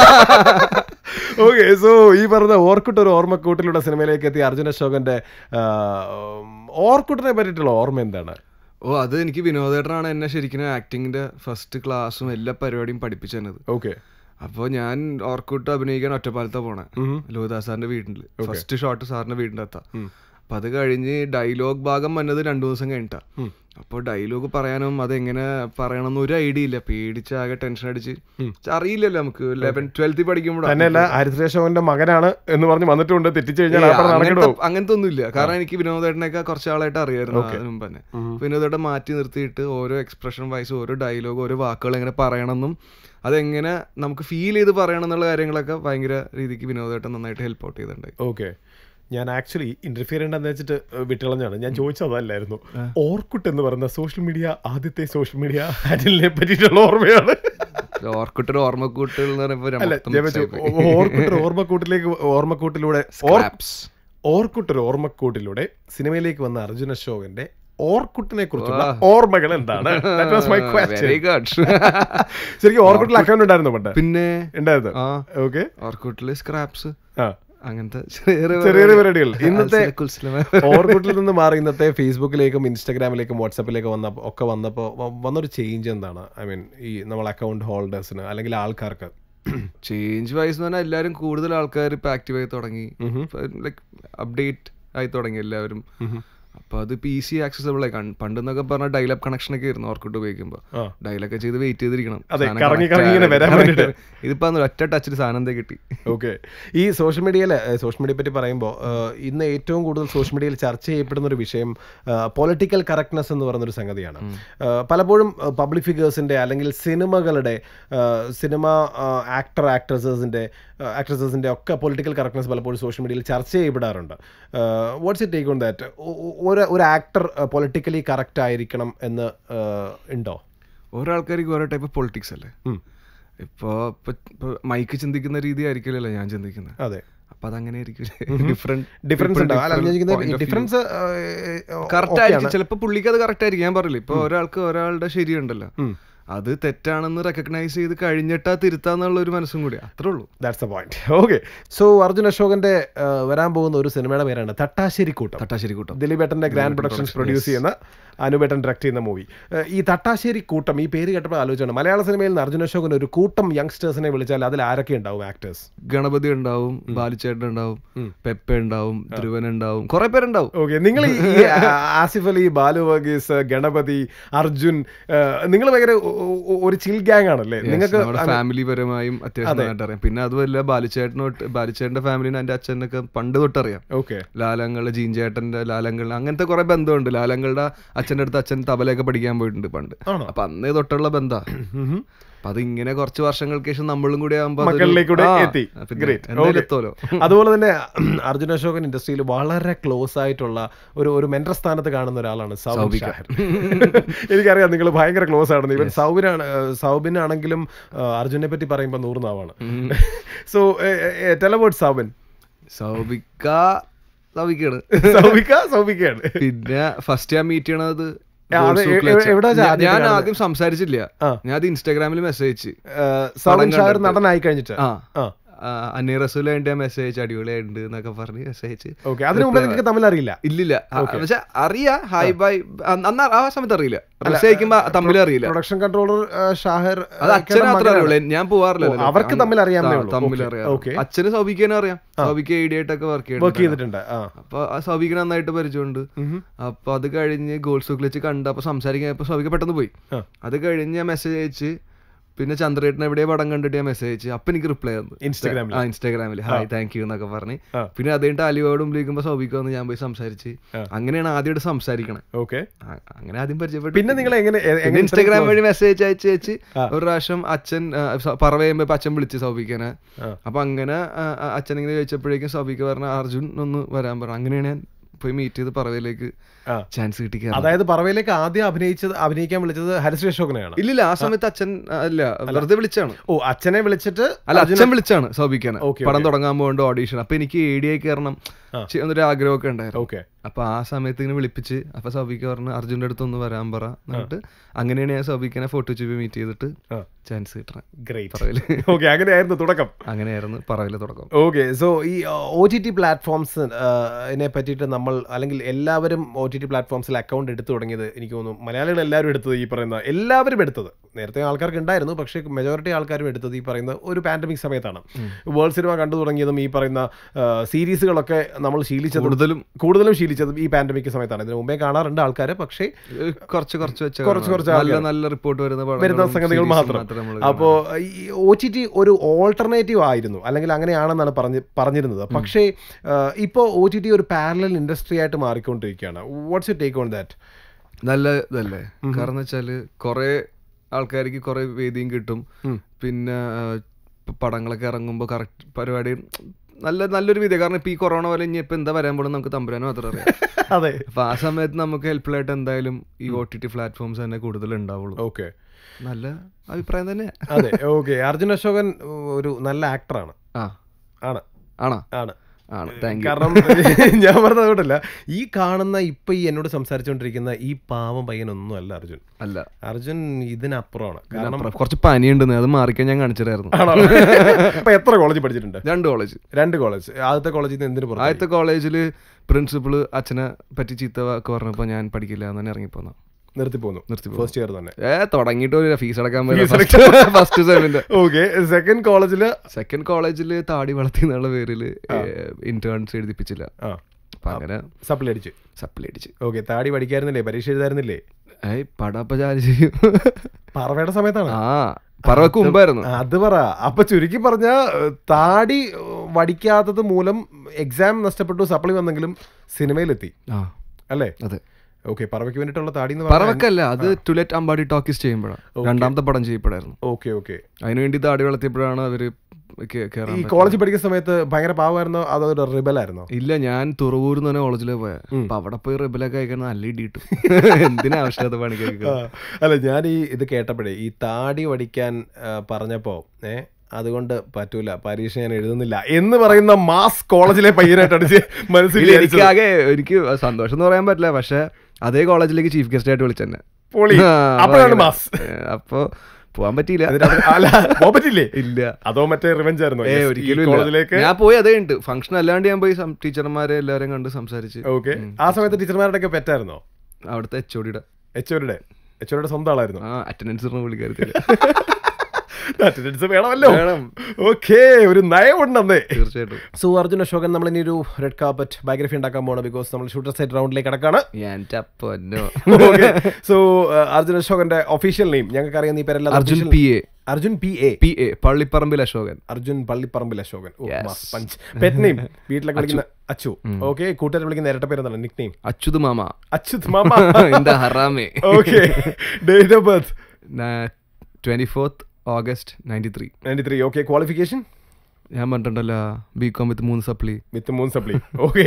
ഓക്കെ സോ ഈ പറഞ്ഞ ഓർക്കുട്ട് ഒരു ഓർമ്മക്കൂട്ടിലൂടെ സിനിമയിലേക്ക് എത്തിയ അർജുന അശോകന്റെ ആ, ഓർക്കുട്ടിനെ പറ്റിയിട്ടുള്ള ഓർമ്മ എന്താണ് ഓ അത് എനിക്ക് വിനോദേട്ടനാണ് എന്നെ ശരിക്കും ആക്ടിങ്ങിന്റെ ഫസ്റ്റ് ക്ലാസ്സും എല്ലാ പരിപാടിയും പഠിപ്പിച്ചു തന്നത് ഓക്കെ അപ്പോൾ ഞാൻ ഓർക്കൂട്ട് അഭിനയിക്കാൻ ഒറ്റപ്പാലത്താ പോണേ ലോഹിദാസ് സാറിന്റെ വീട്ടിൽ ഫസ്റ്റ് ഷോട്ട് സാറിന്റെ വീടിന്റെ അത്താ അപ്പൊ അത് കഴിഞ്ഞ് ഡയലോഗ് ഭാഗം വന്നത് രണ്ടു ദിവസം കഴിഞ്ഞിട്ടാ അപ്പോൾ ഡയലോഗ് പറയാനും അതെങ്ങനെ പറയണമെന്ന് ഒരു ഐഡിയ ഇല്ല പേടിച്ച് ആകെ ടെൻഷൻ അടിച്ച് അറിയില്ലല്ലോ നമുക്ക് ലെവൻ ട്വൽത്തിൽ പഠിക്കുമ്പോഴാണ് തന്നെയല്ല ഹരിശ്രീ അശോകന്റെ മകനാണ് എന്ന് പറഞ്ഞ് വന്നിട്ടുണ്ട് തെറ്റിച്ചു കഴിഞ്ഞാൽ ആ പടം നടക്കേണ്ടി പോകും അങ്ങനത്തെ ഒന്നുമില്ല കാരണം എനിക്ക് വിനോദേട്ടനൊക്കെ കുറച്ച് ആളായിട്ട് അറിയായിരുന്നു അതിന് മുമ്പ് തന്നെ വിനോദേട്ടൻ മാറ്റി നിർത്തിയിട്ട് ഓരോ എക്സ്പ്രഷൻ വൈസ് ഓരോ ഡയലോഗ് ഓരോ വാക്കുകൾ എങ്ങനെ പറയണമെന്നും അതെങ്ങനെ നമുക്ക് ഫീൽ ചെയ്ത് പറയണം എന്നുള്ള കാര്യങ്ങളൊക്കെ ഭയങ്കര രീതിക്ക് വിനോദേട്ടൻ നന്നായിട്ട് ഹെൽപ്പ് ഔട്ട് ചെയ്തിട്ടുണ്ടായി ഓക്കെ ഞാൻ ആക്ച്വലി ഇന്റർഫിയർ ചെയ്യണ്ടെന്ന് വെച്ചിട്ട് വിട്ടുകളഞ്ഞാണ് ഞാൻ ചോദിച്ചത് അതല്ലായിരുന്നു ഓർക്കുട്ട് എന്ന് പറയുന്ന സോഷ്യൽ മീഡിയ ആദ്യത്തെ സോഷ്യൽ മീഡിയ ഹാൻഡിലിനെ പറ്റിയിട്ടുള്ള ഓർമ്മയാണ് ഓർക്കുട്ടൊരു ഓർമ്മക്കൂട്ടുകൾ എന്ന് അല്ല ഞാൻ വെച്ചു പറയുമ്പോൾ ഓർക്കുട്ടൊരു ഓർമ്മക്കൂട്ടിലേക്ക് ഓർമ്മക്കൂട്ടിലൂടെ ഓർ- ഓർക്കുട്ടൊരു ഓർമ്മക്കൂട്ടിലൂടെ സിനിമയിലേക്ക് വന്ന അർജുന അശോകന്റെ ഓർക്കുട്ടിനെ കുറിച്ചുള്ള ഓർമ്മകൾ എന്താണ് That was my question. Very good ശരിക്കും ഓർക്കുട്ടിൽ അക്കൗണ്ട് ഉണ്ടായിരുന്നു പണ്ട് പിന്നെ ഉണ്ടായിരുന്നു ആ ഓക്കെ ഓർക്കുട്ടില് സ്ക്രാപ്സ് ആ അങ്ങനത്തെ ചെറിയ ചെറിയ ചെറിയ പരിപാടികൾ ഇന്നത്തെ അൽസല കുൽസലമ. ഓർക്കുട്ടിൽ നിന്ന് മാറി ഇന്നത്തെ ഫേസ്ബുക്കിലേക്കും ഇൻസ്റ്റാഗ്രാമിലേക്കും വാട്സാപ്പിലേക്കും വന്ന ഒക്കെ വന്നപ്പോൾ വന്നൊരു ചേഞ്ച് എന്താണ് ഐ മീൻ ഈ നമ്മൾ അക്കൗണ്ട് ഹോൾഡേഴ്സിന് അല്ലെങ്കിൽ ആൾക്കാർക്ക് ചേഞ്ച് വൈസ് എന്ന് പറഞ്ഞാൽ എല്ലാവരും കൂടുതൽ ആൾക്കാർ ഇപ്പൊ ആക്റ്റീവ് ആയി തുടങ്ങി ലൈക്ക് അപ്ഡേറ്റ് ആയി തുടങ്ങി എല്ലാവരും അപ്പൊ അത് പി സി ആക്സസബിൾ ആയി കൺ- പണ്ടെന്നൊക്കെ പറഞ്ഞാൽ ഡയലപ്പ് കണക്ഷൻ ഒക്കെ ആയിരുന്നു ഓർക്കിട്ട് ഉപയോഗിക്കുമ്പോൾ ആ. ഡയലൊക്കെ ചെയ്ത് വെയിറ്റ് ചെയ്തിരിക്കണം അതെ, സാധനം കറങ്ങി connect കറങ്ങി ഇങ്ങനെ ആകാൻ. വരാൻ വേണ്ടിയിട്ട്. ഇതിപ്പോ അന്ന് ഒറ്റ ടച്ചിൽ സാധനം എന്തേ കിട്ടി ഓക്കെ ഈ സോഷ്യൽ മീഡിയയിൽ സോഷ്യൽ മീഡിയയെ പറ്റി പറയുമ്പോൾ ഇന്ന് ഏറ്റവും കൂടുതൽ സോഷ്യൽ മീഡിയയിൽ ചർച്ച ചെയ്യപ്പെടുന്ന ഒരു വിഷയം പൊളിറ്റിക്കൽ കറക്റ്റ്നെസ് എന്ന് പറയുന്നൊരു സംഗതിയാണ് ആ, പലപ്പോഴും പബ്ലിക് ഫിഗേഴ്സിൻ്റെ അല്ലെങ്കിൽ സിനിമകളുടെ സിനിമ ആക്ടർ ആക്ട്രസേഴ്സിൻ്റെ ആക്ട്രസേഴ്സിൻ്റെ ഒക്കെ പൊളിറ്റിക്കൽ കറക്റ്റ്നെസ് പലപ്പോഴും സോഷ്യൽ മീഡിയയിൽ ചർച്ച ചെയ്യപ്പെടാറുണ്ട് what's it take on that ഒരു ഒരു ആക്ടർ പൊളിറ്റിക്കലി കറക്റ്റ് ആയിരിക്കണം എന്ന് ആ, ഉണ്ടോ ഓരോ ആൾക്കാർക്ക് ഓരോ ടൈപ്പ് പൊളിറ്റിക്സ് അല്ലേ ഉം. ഇപ്പോ ഇപ്പൊ ഇപ്പൊ മൈക്ക് ചിന്തിക്കുന്ന രീതി ആയിരിക്കില്ലല്ലോ ഞാൻ ചിന്തിക്കുന്നത് അതെ അപ്പൊ അതങ്ങനെ ആയിരിക്കും ഡിഫറെന്റ് ഡിഫറൻസ് ഉണ്ടാവും അല്ല ഞാൻ ചോദിക്കുന്നത് ഡിഫറൻസ് കറക്റ്റ് ആയിരിക്കും ചിലപ്പോ പുള്ളിക്ക് അത് കറക്റ്റ് ആയിരിക്കും ഞാൻ പറഞ്ഞില്ല ഇപ്പൊ ഒരാൾക്ക് ഒരാളുടെ ശരിയുണ്ടല്ലോ അത് തെറ്റാണെന്ന് റെക്കഗ്നൈസ് ചെയ്ത് കഴിഞ്ഞിട്ടാ തിരുത്താന്നുള്ള ഒരു മനസ്സും കൂടി അത്രേ ഉള്ളൂ that's a point okay so Arjun അശോകന്റെ ആ, വരാൻ പോകുന്ന ഒരു സിനിമയുടെ പേരാണ് തട്ടാശ്ശേരി കൂട്ടം തട്ടാശ്ശേരി കൂട്ടം ദിലീപേട്ടന്റെ ഗ്രാൻഡ് പ്രൊഡക്ഷൻസ് പ്രൊഡ്യൂസ് ചെയ്യുന്ന അനുപേട്ടൻ ഡയറക്ട് ചെയ്യുന്ന മൂവി ഈ തട്ടാശ്ശേരി കൂട്ടം ഈ പേര് കേട്ടപ്പോൾ ആലോചിച്ചാണ് മലയാള സിനിമയിൽ നിന്ന് അർജുൻ അശോകൻ ഒരു കൂട്ടം യങ്സ്റ്റേഴ്സിനെ വിളിച്ചാൽ അതിൽ ആരൊക്കെ ഉണ്ടാവും ആക്ടേഴ്സ് ഗണപതി ഉണ്ടാവും ബാലിച്ചേട്ടൻ ഉണ്ടാവും പെപ്പ ഉണ്ടാവും ധ്രുവൻ ഉണ്ടാവും കുറെ പേരുണ്ടാവും ഓക്കെ നിങ്ങൾ ഈ ഈ ആ- ആസിഫ് അലി ബാലു വർഗീസ് ഗണപതി അർജുൻ നിങ്ങൾ ഭയങ്കര ഒ- ഒ- ഒരു ചിൽ ഗ്യാങ് ആണല്ലേ നിങ്ങൾക്ക് നമ്മുടെ ഫാമിലി പരമായും അത്യാവശ്യം നന്നായിട്ട് അറിയാം പിന്നെ അതുമല്ല ബാലിച്ചേട്ടനോട്ട് ബാലിച്ചേട്ടന്റെ ഫാമിലിനെ എന്റെ അച്ഛനൊക്കെ പണ്ട് തൊട്ടറിയാം ഓക്കെ ലാലങ്ങൾ ജീൻചേട്ടന്റെ ലാലങ്ങൾ അങ്ങനത്തെ കുറെ ബന്ധമുണ്ട് ലാലങ്ങളുടെ അച്ഛൻ്റെ അടുത്ത് അച്ഛൻ തബലയൊക്കെ പഠിക്കാൻ പോയിട്ടുണ്ട് പണ്ട് ആണോ? അപ്പൊ അന്നേ തൊട്ടുള്ള ബന്ധാ അപ്പൊ അത് ഇങ്ങനെ കുറച്ച് വർഷങ്ങൾക്ക് ശേഷം നമ്മളും കൂടി ആകുമ്പോ അതൊരു- മക്കളിലേക്കൂടെ ആ, എത്തി പിന്നെ ഗ്രേറ്റ് എന്തായാലും എത്തുമല്ലോ അതുപോലെ തന്നെ അർജുൻ അശോകൻ ഇൻഡസ്ട്രിയിൽ വളരെ ക്ലോസ് ആയിട്ടുള്ള ഒരു ഒരു മെന്റർ സ്ഥാനത്ത് കാണുന്ന ഒരാളാണ് സൗബിൻ ഷാഹിർ എനിക്കറിയാം നിങ്ങൾ ഭയങ്കര ക്ലോസ് ആണെന്ന് ഇവൻ സൗബിനാണ് സൗബിനാണെങ്കിലും അർജുനെ പറ്റി പറയുമ്പോൾ നൂറ് നാവാണ് സോ ടെലബോട്ട് സൗബിൻ സൗബിക്ക സൗബിക്കാണ് സൗബിക്ക സൗബിക്കയാണ് പിന്നെ ഫസ്റ്റ് ഞാൻ മീറ്റ് ചെയ്യണത് ആ, അത് ഗോൾഡ് സൂക്കിൽ എ- വെച്ചാ. എവിടാ വെച്ചാ ഞാൻ- ആദ്യം ഞാൻ കാണുന്നത്? ആദ്യം സംസാരിച്ചില്ല ആ. ഞാൻ അത് ഇൻസ്റ്റാഗ്രാമിൽ മെസ്സേജ് അയച്ച് സൗബിൻ ഷാഹിർ കണ്ടിട്ട്. നടനായി കഴിഞ്ഞിട്ട് ആ ആ അന്നീ റസൂൽ വേണ്ടി മെസ്സേജ് അയച്ച് അടിപൊളിയായിട്ടുണ്ട് എന്നൊക്കെ പറഞ്ഞ് മെസ്സേജ് അയച്ച് ഓക്കെ അതിനു മുമ്പ് നിങ്ങൾക്ക് തമ്മിൽ അറിയില്ല ഇല്ലില്ല പക്ഷെ അറിയാ ഹായ് ബൈ അന്ന് ആ സമയത്ത് അറിയില്ല മെസ്സേജ് അയക്കുമ്പോ തമ്മിൽ അറിയില്ല പ്രൊഡക്ഷൻ കൺട്രോളർ ഷാഹിർ അത് അച്ഛന് അത്ര അറിയുള്ളൂ ഞാൻ പോവാറില്ല ഓ, അവർക്ക് തമ്മിൽ അറിയാവുന്നേ ഉള്ളൂ. തമ്മിൽ Okay, അറിയാം okay. അച്ഛന് സൗബിക്കാനും അറിയാം സൗബിക്ക് ഐഡിയ ആയിട്ടൊക്കെ വർക്ക് വർക്ക് ചെയ്യുന്നുണ്ട് ചെയ്തിട്ടുണ്ട് ആ അപ്പൊ ആ സൗബിക്ക് നന്നായിട്ട് പരിചയമുണ്ട് അപ്പൊ അത് കഴിഞ്ഞ് ഗോൾഡ് സൂക്കിൽ വെച്ച് കണ്ട് അപ്പൊ സംസാരിക്കാൻ അപ്പൊ സൗബിക്ക് പെട്ടെന്ന് പോയി ആ. അത് കഴിഞ്ഞ് ഞാൻ മെസ്സേജ് അയച്ച് പിന്നെ ചന്ദ്രേട്ടൻ എവിടെയോ പടം കണ്ടിട്ട് ഞാൻ മെസ്സേജ് അയച്ചു അപ്പൊ എനിക്ക് റിപ്ലൈ തന്നു ഇൻസ്റ്റാഗ്രാമിൽ ആ ഇൻസ്റ്റാഗ്രാമിൽ ഹായ് താങ്ക് യു എന്നൊക്കെ പറഞ്ഞ് ആ. പിന്നെ അത് കഴിഞ്ഞിട്ട് അലിയോടും വിളിക്കുമ്പോൾ സൗബിക്ക് വന്ന് ഞാൻ പോയി സംസാരിച്ച് ആ. അങ്ങനെയാണ് ആദ്യമായിട്ട് സംസാരിക്കണേ ഓക്കെ ആ, അങ്ങനെ ആദ്യം പരിചയപ്പെട്ടു പിന്നെ നിങ്ങൾ എങ്ങനെ എ- പിന്നെ എങ്ങനെ ഇൻസ്റ്റാഗ്രാം വഴി മെസ്സേജ് അയച്ച് അയച്ച് ആ. ഒരു പ്രാവശ്യം അച്ഛൻ ആ, സ- പറവ ചെയ്യുമ്പോ ഇപ്പൊ അച്ഛൻ വിളിച്ച് സൗബിക്കനെ ആ. അപ്പൊ അങ്ങനെ ആ, ആ, അച്ഛൻ ഇങ്ങനെ ചോദിച്ചപ്പോഴേക്കും സൗബിക്ക് പറഞ്ഞ അർജുൻ ഒന്ന് വരാൻ പറഞ്ഞു അങ്ങനെയാണ് ഞാൻ പോയി മീറ്റ് ചെയ്ത് പറവയിലേക്ക് ആ. ചാൻസ് കിട്ടി കയറാൻ. അതായത് പറവയിലേക്ക് ആദ്യം അഭിനയിച്ചത് അഭിനയിക്കാൻ വിളിച്ചത് ഹരിശ്രീ അശോകനെയാണ് ഇല്ലില്ല ആ സമയത്ത് അച്ഛൻ ആ, അല്ല വെറുതെ വിളിച്ചാണ് ഓ അച്ഛനെ വിളിച്ചിട്ട് അല്ല അച്ഛൻ വിളിച്ചാണ് സൗബിക്കാനെ Okay, പടം തുടങ്ങാൻ പോകേണ്ട ഓഡീഷൻ അപ്പൊ എനിക്ക് എ ഡി ആയി കയറണം ആ. ചെ- എന്നൊരു ആഗ്രഹമൊക്കെ ഉണ്ടായിരുന്നു ഓക്കെ അപ്പൊ ആ സമയത്ത് ഇങ്ങനെ വിളിപ്പിച്ച് അപ്പൊ സൗബിക്ക് പറഞ്ഞു അർജുന്റെ അടുത്ത് ഒന്ന് വരാൻ പറ എന്നിട്ട് അങ്ങനെയാണ് ഞാൻ സൗബിക്കനെ ഫോട്ടോ ചുവി മീറ്റ് ചെയ്തിട്ട് ആ. ചാൻസ് കിട്ടണം ഗ്രേറ്റ് പറവയില് ഓക്കെ അങ്ങനെയായിരുന്നു തുടക്കം അങ്ങനെയായിരുന്നു പറവിലെ തുടക്കം ഓക്കെ സോ ഈ ഒ ടി ടി പ്ലാറ്റ്ഫോംസ് നെ പറ്റിയിട്ട് നമ്മൾ അല്ലെങ്കിൽ എല്ലാവരും ഒ ടി ടി പ്ലാറ്റ്ഫോംസിൽ അക്കൗണ്ട് എടുത്തു തുടങ്ങിയത് എനിക്ക് തോന്നുന്നു മലയാളികൾ എല്ലാവരും എടുത്തത് ഈ പറയുന്ന എല്ലാവരും എടുത്തത് നേരത്തെ ആൾക്കാർക്ക് ഉണ്ടായിരുന്നു പക്ഷേ മെജോറിറ്റി ആൾക്കാരും എടുത്തത് ഈ പറയുന്ന ഒരു പാൻഡമിക് സമയത്താണ് വേൾഡ് സിനിമ കണ്ടു തുടങ്ങിയതും ഈ പറയുന്ന സീരീസുകളൊക്കെ നമ്മൾ ശീലിച്ചതും കൂടുതലും കൂടുതലും ശീലിച്ചതും ഈ പാൻഡമിക് സമയത്താണ് ഇതിനു മുമ്പേ കാണാറുണ്ട് ആൾക്കാർ പക്ഷേ ഏഹ്, കുറച്ച് കുറച്ച് വെച്ച കുറച്ച് കുറച്ച് നല്ല ആൾക്കാര്. നല്ല റിപ്പോർട്ട് വരുന്ന വരുന്ന പടങ്ങളും സംഗതികൾ series മാത്രം നമ്മള് അപ്പോൾ ഈ ഒ ടി ടി ഒരു ഓൾട്ടർനേറ്റീവ് ആയിരുന്നു അല്ലെങ്കിൽ അങ്ങനെയാണെന്നാണ് പറഞ്ഞ് പറഞ്ഞിരുന്നത് പക്ഷേ ഇപ്പോൾ ഒ ടി ടി ഒരു പാരലൽ ഇൻഡസ്ട്രി ആയിട്ട് മാറിക്കൊണ്ടിരിക്കുകയാണ് what's you take on that നല്ല ഇതല്ലേ കാരണം വെച്ചാല് കുറെ ആൾക്കാർക്ക് കുറെ വേദിയും കിട്ടും പിന്നെ ആ, ഇപ്പൊ പടങ്ങളൊക്കെ ഇറങ്ങുമ്പോൾ കറക്റ്റ് പരിപാടി നല്ല നല്ലൊരു വിധി കാരണം ഇപ്പൊ ഈ കൊറോണ പോലെ ഇനി ഇപ്പൊ എന്താ വരാൻ പോലും നമുക്ക് തമ്പുരാനും മാത്രം അറിയാം അതെ അപ്പൊ ആ സമയത്ത് നമുക്ക് ഹെൽപ്ഫുൾ ആയിട്ട് എന്തായാലും ഈ ഒ ടി ടി പ്ലാറ്റ്ഫോംസ് തന്നെ കൂടുതൽ ഉണ്ടാവുള്ളൂ ഓക്കെ നല്ല അഭിപ്രായം തന്നെ അതെ ഓക്കെ അർജുൻ അശോകൻ ഒരു നല്ല ആക്ടറാണ് ആ ആണ് ആണോ ആണ് ആണ് താങ്ക് യു കാരണം ഞാൻ പറഞ്ഞത് അതുകൊണ്ടല്ല ഈ കാണുന്ന ഇപ്പൊ ഈ എന്നോട് സംസാരിച്ചുകൊണ്ടിരിക്കുന്ന ഈ പാവം പയ്യനൊന്നും അല്ല അർജുൻ അല്ല അർജുൻ ഇതിനപ്പുറമാണ് കാരണം ഇതിനപ്പുറം കുറച്ച് പനിയുണ്ടെന്ന് അത് മാറിക്കാൻ ഞാൻ കാണിച്ചിട്ടായിരുന്നു ആണോ അപ്പൊ എത്ര കോളേജ് പഠിച്ചിട്ടുണ്ട് രണ്ട് കോളേജ് രണ്ട് കോളേജ് ആദ്യത്തെ കോളേജിൽ നിന്ന് എന്തിനു പുറത്തായി? ആദ്യത്തെ കോളേജിൽ പ്രിൻസിപ്പള് അച്ഛനെ പറ്റി ചീത്ത വാക്ക് പറഞ്ഞപ്പോൾ ഞാൻ പഠിക്കില്ല എന്ന് തന്നെ ഇറങ്ങിപ്പോന്നു നിർത്തി പോന്നു നിർത്തി ഫസ്റ്റ് ഇയർ തന്നെ ഏ തുടങ്ങിയിട്ട് ഒരു ഫീസ് അടക്കാൻ Fees ഫസ്റ്റ് സെമിന്റെ ഓക്കെ സെക്കൻഡ് കോളേജിൽ സെക്കൻഡ് കോളേജിൽ താടി വളർത്തി എന്നുള്ള പേരിൽ ഇന്റേൺസ് എഴുതിപ്പിച്ചില്ല ആ അപ്പൊ അങ്ങനെ സപ്ലി അടിച്ചു സപ്ലി അടിച്ച് ഓക്കെ താടി പഠിക്കായിരുന്നില്ലേ പരീക്ഷ എഴുതായിരുന്നില്ലേ ഏയ് പടപ്പ ചാരി ചെയ്യും പറവയുടെ സമയത്താണ് ആ പറവക്ക് മുമ്പായിരുന്നു അത് പറ അപ്പൊ ചുരുക്കി പറഞ്ഞ താടി ഏഹ്, വടിക്കാത്തത് മൂലം എക്സാം നഷ്ടപ്പെട്ടു സപ്ലി വന്നെങ്കിലും സിനിമയിലെത്തി ആ അല്ലേ അതെ ഓക്കെ പറവയ്ക്ക് വേണ്ടിയിട്ടുള്ള താടി എന്ന് പറഞ്ഞാൽ പറവക്കല്ല അത് ടുലെറ്റ് അമ്പാടി ടോക്കീസ് ചെയ്യുമ്പോഴാണ് രണ്ടാമത്തെ പടം ചെയ്യപ്പെടായിരുന്നു ഓക്കെ ഓക്കെ അതിനുവേണ്ടി താടി വളർത്തിയപ്പോഴാണ് അവര് കേ- കേറാൻ ഈ പറ്റിയത്. കോളേജിൽ പഠിക്കുന്ന സമയത്ത് ഭയങ്കര പാവമായിരുന്നോ അതോ ഒരു റിബലായിരുന്നോ ഇല്ല ഞാൻ തുറവൂർ തന്നെ കോളേജിൽ പോയ അപ്പൊ അവിടെ പോയി റിബലൊക്കെ അയക്കാൻ നല്ല ഇടി കിട്ടും എന്തിനാ ആവശ്യത പണിക്കൊക്കെ ആ, അല്ല ഞാൻ ഈ ഇത് കേട്ടപ്പോഴേ ഈ താടി വടിക്കാൻ ആ, പറഞ്ഞപ്പോ ഏ അതുകൊണ്ട് പറ്റൂല പരീക്ഷ ഞാൻ എഴുതുന്നില്ല എന്ന് പറയുന്ന മാസ് കോളേജിലെ പയ്യനായിട്ടാണ് ഇത് മനസ്സിൽ ഇല്ല, വിചാരിച്ചത്. എനിക്ക് ആകെ എനിക്ക് സന്തോഷം എന്ന് പറയാൻ പറ്റില്ല പക്ഷെ അതേ കോളേജിലേക്ക് ചീഫ് ഗസ്റ്റ് ആയിട്ട് വിളിച്ചെന്നെ പൊളി ആ, അപ്പോഴാണ് ഭയങ്കര. മാസ് ഏ, അപ്പൊ പോവാൻ പറ്റിയില്ല എന്നിട്ട് അത് അല്ല പോകാൻ പറ്റില്ലേ ഇല്ല അതോ മറ്റേ റിവെഞ്ച് ആയിരുന്നോ ഏ Yes, ഈ ഒരിക്കലും കോളേജിലേക്ക് ഇല്ല. ഞാൻ പോയി അതേ ഉണ്ട് ഫംഗ്ഷൻ അല്ലാണ്ട് ഞാൻ പോയി സം- ടീച്ചർമാരെ എല്ലാവരും കണ്ട് സംസാരിച്ച് ഓക്കെ ആ സമയത്ത് ടീച്ചർമാരുടെ ഒക്കെ പെറ്റായിരുന്നോ അവിടുത്തെ എച്ച് ഒടിയുടെ എച്ച് ഒരുടെ എച്ച് ഒരുടെ സ്വന്തം ആളായിരുന്നു ആ അറ്റൻഡൻസ് വിളിക്കാറില്ല അറ്റൻഡൻസ് വേണമല്ലോ വേണം. ഓക്കെ ഒരു നയമുണ്ടെന്നേ തീർച്ചയായിട്ടും സോ അർജുൻ അശോകൻ നമ്മൾ ഇനി ഒരു റെഡ് കാർപ്പറ്റ് ബയോഗ്രഫി ഉണ്ടാക്കാൻ പോകണം ബിക്കോസ് നമ്മൾ ഷൂട്ടർ സൈറ്റ് റൗണ്ടിലേക്ക് കിടക്കാണ് എൻ്റെ പൊന്നോ സോ അർജുൻ അശോകന്റെ ഒഫീഷ്യൽ നെയിം ഞങ്ങൾക്ക് അറിയാം ഈ പേരെല്ലാം Arjun P A Arjun P A P A Pallipparambil Ashokan Arjun Pallipparambil Ashokan ഓ, Yes. Mass punch pet name വീട്ടിലൊക്കെ വിളിക്കുന്ന അച്ചു ഓക്കെ കൂട്ടുകാർ വിളിക്കുന്ന ഇരട്ട പേര് എന്താണ് നിക് നെയിം അച്യുത് മാമ അച്യുത് മാമ എന്താ ഹറാമേ okay date of birth twenty fourth August ninety three ninety three okay qualification ഞാൻ പറഞ്ഞിട്ടുണ്ടല്ലോ ബി കോം വിത്ത് മൂന്ന് സപ്ലി വിത്ത് മൂന്ന് സപ്ലി ഓക്കെ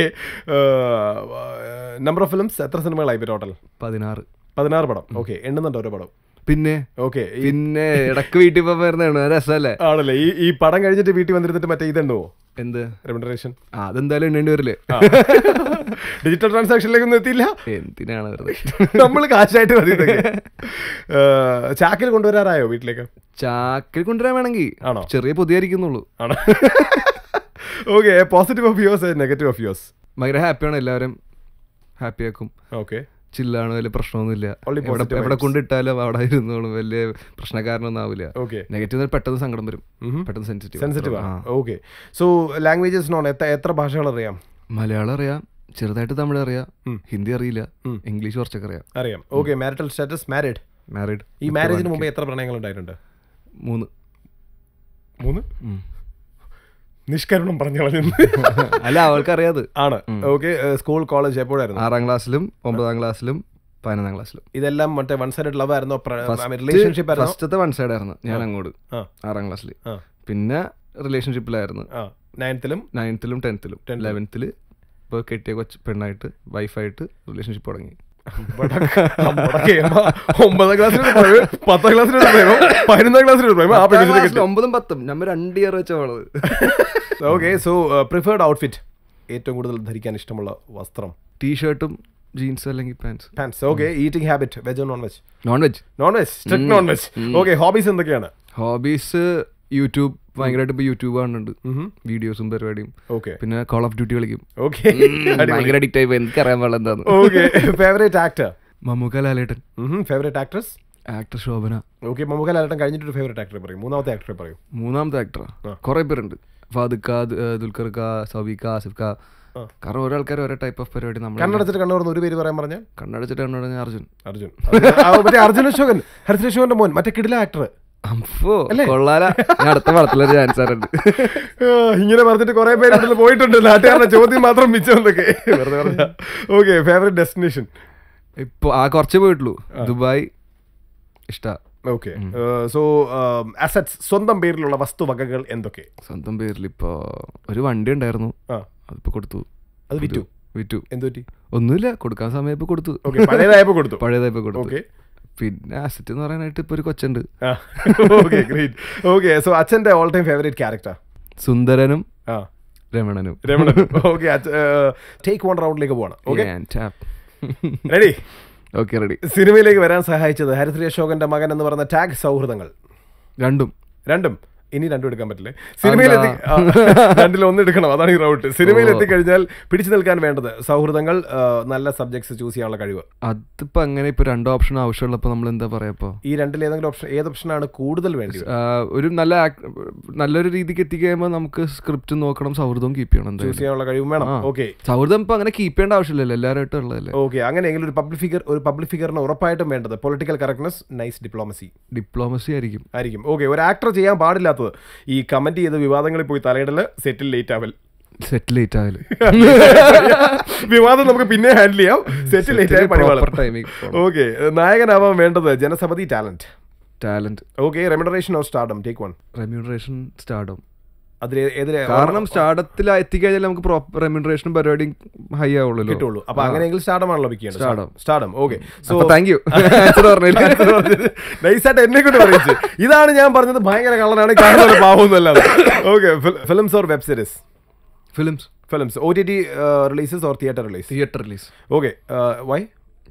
നമ്പർ ഓഫ് ഫിലിംസ് എത്ര സിനിമകളായി ഇപ്പോൾ ടോട്ടൽ പതിനാറ് പതിനാറ് പടം ഓക്കെ എണ്ണുന്നുണ്ടോ ഓരോ പടം പിന്നെ ഓക്കെ പിന്നെ ഇടക്ക് വീട്ടിൽ പോകാൻ വരുന്നതാണ് രസമല്ലേ ആണല്ലേ ഈ ഈ പടം കഴിഞ്ഞിട്ട് വീട്ടിൽ വന്നിരുന്നിട്ട് മറ്റേ ഇതുണ്ടോ എന്ത് റെമുനറേഷൻ ആ അതെന്തായാലും എണ്ണേണ്ടി വരില്ലേ ഡിജിറ്റൽ ട്രാൻസാക്ഷനിലേക്കൊന്നും എത്തിയില്ല എന്തിനാണ് വെറുതെ നമ്മൾ കാശായിട്ട് മതി ഇതൊക്കെ. ഏഹ്, ചാക്കിൽ കൊണ്ടുവരാറായോ വീട്ടിലേക്ക് ചാക്കിൽ കൊണ്ടുവരാൻ വേണമെങ്കിൽ ആണോ? ചെറിയ പൊതിയായിരിക്കുന്നുള്ളൂ ആണ് okay positive of yours negative of yours ഭയങ്കര ഹാപ്പിയാണ് എല്ലാവരും ഹാപ്പിയാക്കും ഓക്കെ ചില്ലാണ് വലിയ പ്രശ്നമൊന്നുമില്ല Only എവിടെ positive എവിടെ vibes. കൊണ്ടിട്ടാലും അവിടെ ഇരുന്നോളും വലിയ പ്രശ്നക്കാരനൊന്നും ആവില്ല ഓക്കെ നെഗറ്റീവ് പെട്ടെന്ന് സങ്കടം വരും പെട്ടെന്ന് സെൻസിറ്റീവ് സെൻസിറ്റീവ് ആണ് ഓക്കെ സോ ലാംഗ്വേജസ് നോൺ എത്ര എത്ര ഭാഷകൾ അറിയാം മലയാളം അറിയാം ചെറുതായിട്ട് തമിഴ് അറിയാം ഉം. ഹിന്ദി അറിയില്ല ഉം. ഇംഗ്ലീഷ് കുറച്ചൊക്കെ അറിയാം അറിയാം okay marital status married married ഈ മാരേജിന് മുമ്പ് എത്ര പ്രണയങ്ങൾ ഉണ്ടായിട്ടുണ്ട് മൂന്ന് മൂന്ന് ഉം. നിഷ്കരണം പറഞ്ഞു കളഞ്ഞു അല്ല അവൾക്ക് അറിയാത് ആണ് ഓക്കെ സ്കൂൾ കോളേജ് എപ്പോഴായിരുന്നു ആറാം ക്ലാസ്സിലും ഒമ്പതാം ക്ലാസ്സിലും പതിനൊന്നാം ക്ലാസ്സിലും ഇതെല്ലാം മറ്റേ വൺ സൈഡ് ലവ് ആയിരുന്നോ റിലേഷൻഷിപ്പ് ആയിരുന്നോ ഫസ്റ്റത്തെ വൺ സൈഡ് ആയിരുന്നു ഞാൻ അങ്ങോട്ട് ആ ആറാം ക്ലാസ്സിൽ ആ പിന്നെ റിലേഷൻഷിപ്പിലായിരുന്നു ആ നയൻത്തിലും നയൻത്തിലും ടെൻത്തിലും ലെവൻത്തിൽ ഇപ്പോൾ കെട്ടിയ കൊച്ചു പെണ്ണായിട്ട് വൈഫായിട്ട് റിലേഷൻഷിപ്പ് തുടങ്ങി ഒമ്പതാം ക്ലാസ്സിലൊരു പ്രേമം പത്താം ക്ലാസ്സിലൊരു പ്രേമം പതിനൊന്നാം ക്ലാസ്സിലൊരു പ്രേമം ആ പെണ്ണിനെ ക്ലാസ്സിൽ ഒമ്പതും പത്തും നമ്മൾ രണ്ട് ഇയർ വെച്ച പോണത് ഓക്കെ സോ പ്രിഫേർഡ് ഔട്ട്ഫിറ്റ് ഏറ്റവും കൂടുതൽ ധരിക്കാൻ ഇഷ്ടമുള്ള വസ്ത്രം ടീഷർട്ടും ജീൻസ് അല്ലെങ്കിൽ pants pants okay eating habit veg non veg non veg non veg strict non veg okay hobbies എന്തൊക്കെയാണ് ഹോബീസ് യൂട്യൂബ് ഭയങ്കരമായിട്ട് ഇപ്പോൾ യൂട്യൂബ് കാണുന്നുണ്ട് വീഡിയോസും പരിപാടിയും ഓക്കെ പിന്നെ കോൾ ഓഫ് ഡ്യൂട്ടി കളിക്കും ഓക്കെ ഭയങ്കര അഡിക്റ്റ് ആയി എനിക്കറിയാൻ പാടില്ല എന്താന്ന് okay favourite actor Mammukka Lalettan favourite actress actor Shobana okay Mammukka Lalettan കഴിഞ്ഞിട്ട് ഒരു ഫേവറേറ്റ് ആക്ടറെ പറയും മൂന്നാമത്തെ ആക്ടറെ പറയും മൂന്നാമത്തെ ആക്ടറാ കുറെ പേരുണ്ട് ഫാദുക്ക ദുൽഖർ ക സൗബിക്ക ആസിഫ് ക കാരണം ഓരോ ആൾക്കാർ ഓരോ ടൈപ്പ് ഓഫ് പരിപാടി നമ്മൾ കണ്ണടച്ചിട്ട് കണ്ണുറന്ന് ഒരു പേര് പറയാൻ പറഞ്ഞാൽ കണ്ണടച്ചിട്ട് കണ്ണടഞ്ഞ അർജുൻ അർജുൻ ആ, മറ്റേ അർജുൻ അശോകൻ ഹരിശ്രീ അശോകന്റെ മോൻ മറ്റേ കിടില ആക്ടർ അമ്പോ കൊള്ളാല ഞാൻ അടുത്ത പടത്തിലൊരു ചാൻസ് ഉണ്ട് ഇങ്ങനെ പറഞ്ഞിട്ട് കുറെ പേര് അതിൽ പോയിട്ടുണ്ട് നാട്ടുകാരുടെ ചോദ്യം മാത്രം മിച്ചമെന്നൊക്കെ വെറുതെ പറഞ്ഞ ഓക്കെ ഫേവറേറ്റ് ഡെസ്റ്റിനേഷൻ ഇപ്പൊ ആ കുറച്ചേ പോയിട്ടുള്ളൂ ദുബായ് ഇഷ്ട ഓക്കെ സോ അസറ്റ്സ് സ്വന്തം പേരിലുള്ള വസ്തുവകകൾ എന്തൊക്കെ സ്വന്തം പേരിൽ ഇപ്പോ ഒരു വണ്ടി ഉണ്ടായിരുന്നു ആ അതിപ്പോ കൊടുത്തു അത് വിറ്റു വിറ്റു എന്ത് പറ്റി ഒന്നുമില്ല കൊടുക്കാൻ സമയത്ത് കൊടുത്തു ഓക്കെ പഴയതായപ്പോ കൊടുത്തു പഴയതായപ്പോ കൊടുത്തു ഓക്കെ പിന്നെ അസറ്റ് എന്ന് പറയാനായിട്ട് ഇപ്പൊ ഒരു കൊച്ചുണ്ട് ഓക്കെ ഗ്രേറ്റ് ഓക്കെ സോ അച്ഛന്റെ ഓൾ ടൈം ഫേവറേറ്റ് ക്യാരക്ടർ സുന്ദരനും ആ രമണനും രമണൻ ഓക്കെ ടേക്ക് വൺ റൗണ്ടിലേക്ക് പോകണം okay tap ready okay ready സിനിമയിലേക്ക് വരാൻ സഹായിച്ചത് ഹരിശ്രീ അശോകന്റെ മകൻ എന്ന് പറയുന്ന ടാഗ് സൗഹൃദങ്ങൾ രണ്ടും രണ്ടും ഇനി രണ്ടും എടുക്കാൻ പറ്റില്ലേ സിനിമയിലെത്തി ആ, രണ്ടിൽ ഒന്ന് എടുക്കണം അതാണ് ഈ റൗട്ട് സിനിമയിൽ എത്തിക്കഴിഞ്ഞാൽ പിടിച്ചു നിൽക്കാൻ വേണ്ടത് സൗഹൃദങ്ങൾ ആ, നല്ല സബ്ജക്ട്സ് ചൂസ് ചെയ്യാനുള്ള കഴിവ് അതിപ്പോ അങ്ങനെ ഇപ്പൊ രണ്ട് ഓപ്ഷൻ ആവശ്യമുള്ളപ്പോ നമ്മൾ എന്താ പറയാ ഇപ്പൊ ഈ രണ്ടിൽ ഏതെങ്കിലും ഓപ്ഷൻ ഏത് ഓപ്ഷനാണ് കൂടുതൽ വേണ്ടി ആ, ഒരു നല്ല act- നല്ലൊരു രീതിക്ക് എത്തിക്കഴിയുമ്പോൾ നമുക്ക് സ്ക്രിപ്റ്റ് നോക്കണം സൗഹൃദവും കീപ്പ് ചെയ്യണം ചൂസ് എന്തായാലും ചെയ്യാനുള്ള കഴിവും വേണം ആ. ഓക്കെ സൗഹൃദം ഇപ്പൊ അങ്ങനെ കീപ്പ് ചെയ്യേണ്ട ആവശ്യമില്ലല്ലോ എല്ലാവരുമായിട്ടും ഉള്ളതല്ലേ ഓക്കെ അങ്ങനെയെങ്കിൽ ഒരു പബ്ലിക് ഫിഗർ ഒരു പബ്ലിക് ഫിഗറിന് ഉറപ്പായിട്ടും വേണ്ടത് political correctness nice diplomacy diplomacy ആയിരിക്കും ആയിരിക്കും ഓക്കെ ഒരു ആക്ടർ ചെയ്യാൻ പാടില്ലാത്തത് ഈ കമന്റ് ചെയ്ത വിവാദങ്ങളിൽ പോയി തലയിടല് സെറ്റിൽ ലേറ്റ് ആവൽ സെറ്റിൽ ലേറ്റ് ആയാലും വിവാദം നമുക്ക് പിന്നെ ഹാൻഡിൽ ചെയ്യാം സെറ്റിൽ ലേറ്റ് ആയ പ്രോപ്പർ പണിവാളും ടൈമിംഗ് ഓക്കെ നായകനാവാൻ വേണ്ടത് ജനസമിതി talent talent okay remuneration of stardom take one remuneration stardom അതിൽ ഏതിലെ കാരണം സ്റ്റാർഡത്തിൽ എത്തിക്കഴിഞ്ഞാൽ നമുക്ക് പ്രോപ്പർ റെമ്യൂണറേഷനും പരിപാടിയും ഹൈ ആവുള്ളൂ കിട്ടുള്ളൂ അപ്പൊ അങ്ങനെയെങ്കിൽ സ്റ്റാർഡം ആണല്ലോ pick Stardom. Stardom okay so thank you answer പറഞ്ഞില്ല നൈസായിട്ട് എന്നെ കൊണ്ട് പറയിച്ചു ഇതാണ് ഞാൻ പറഞ്ഞത് ഭയങ്കര കള്ളനാണ് കാണുന്നത് പാവമൊന്നുമല്ലാതെ okay films or web series films films O T T releases or theatre release theatre release okay why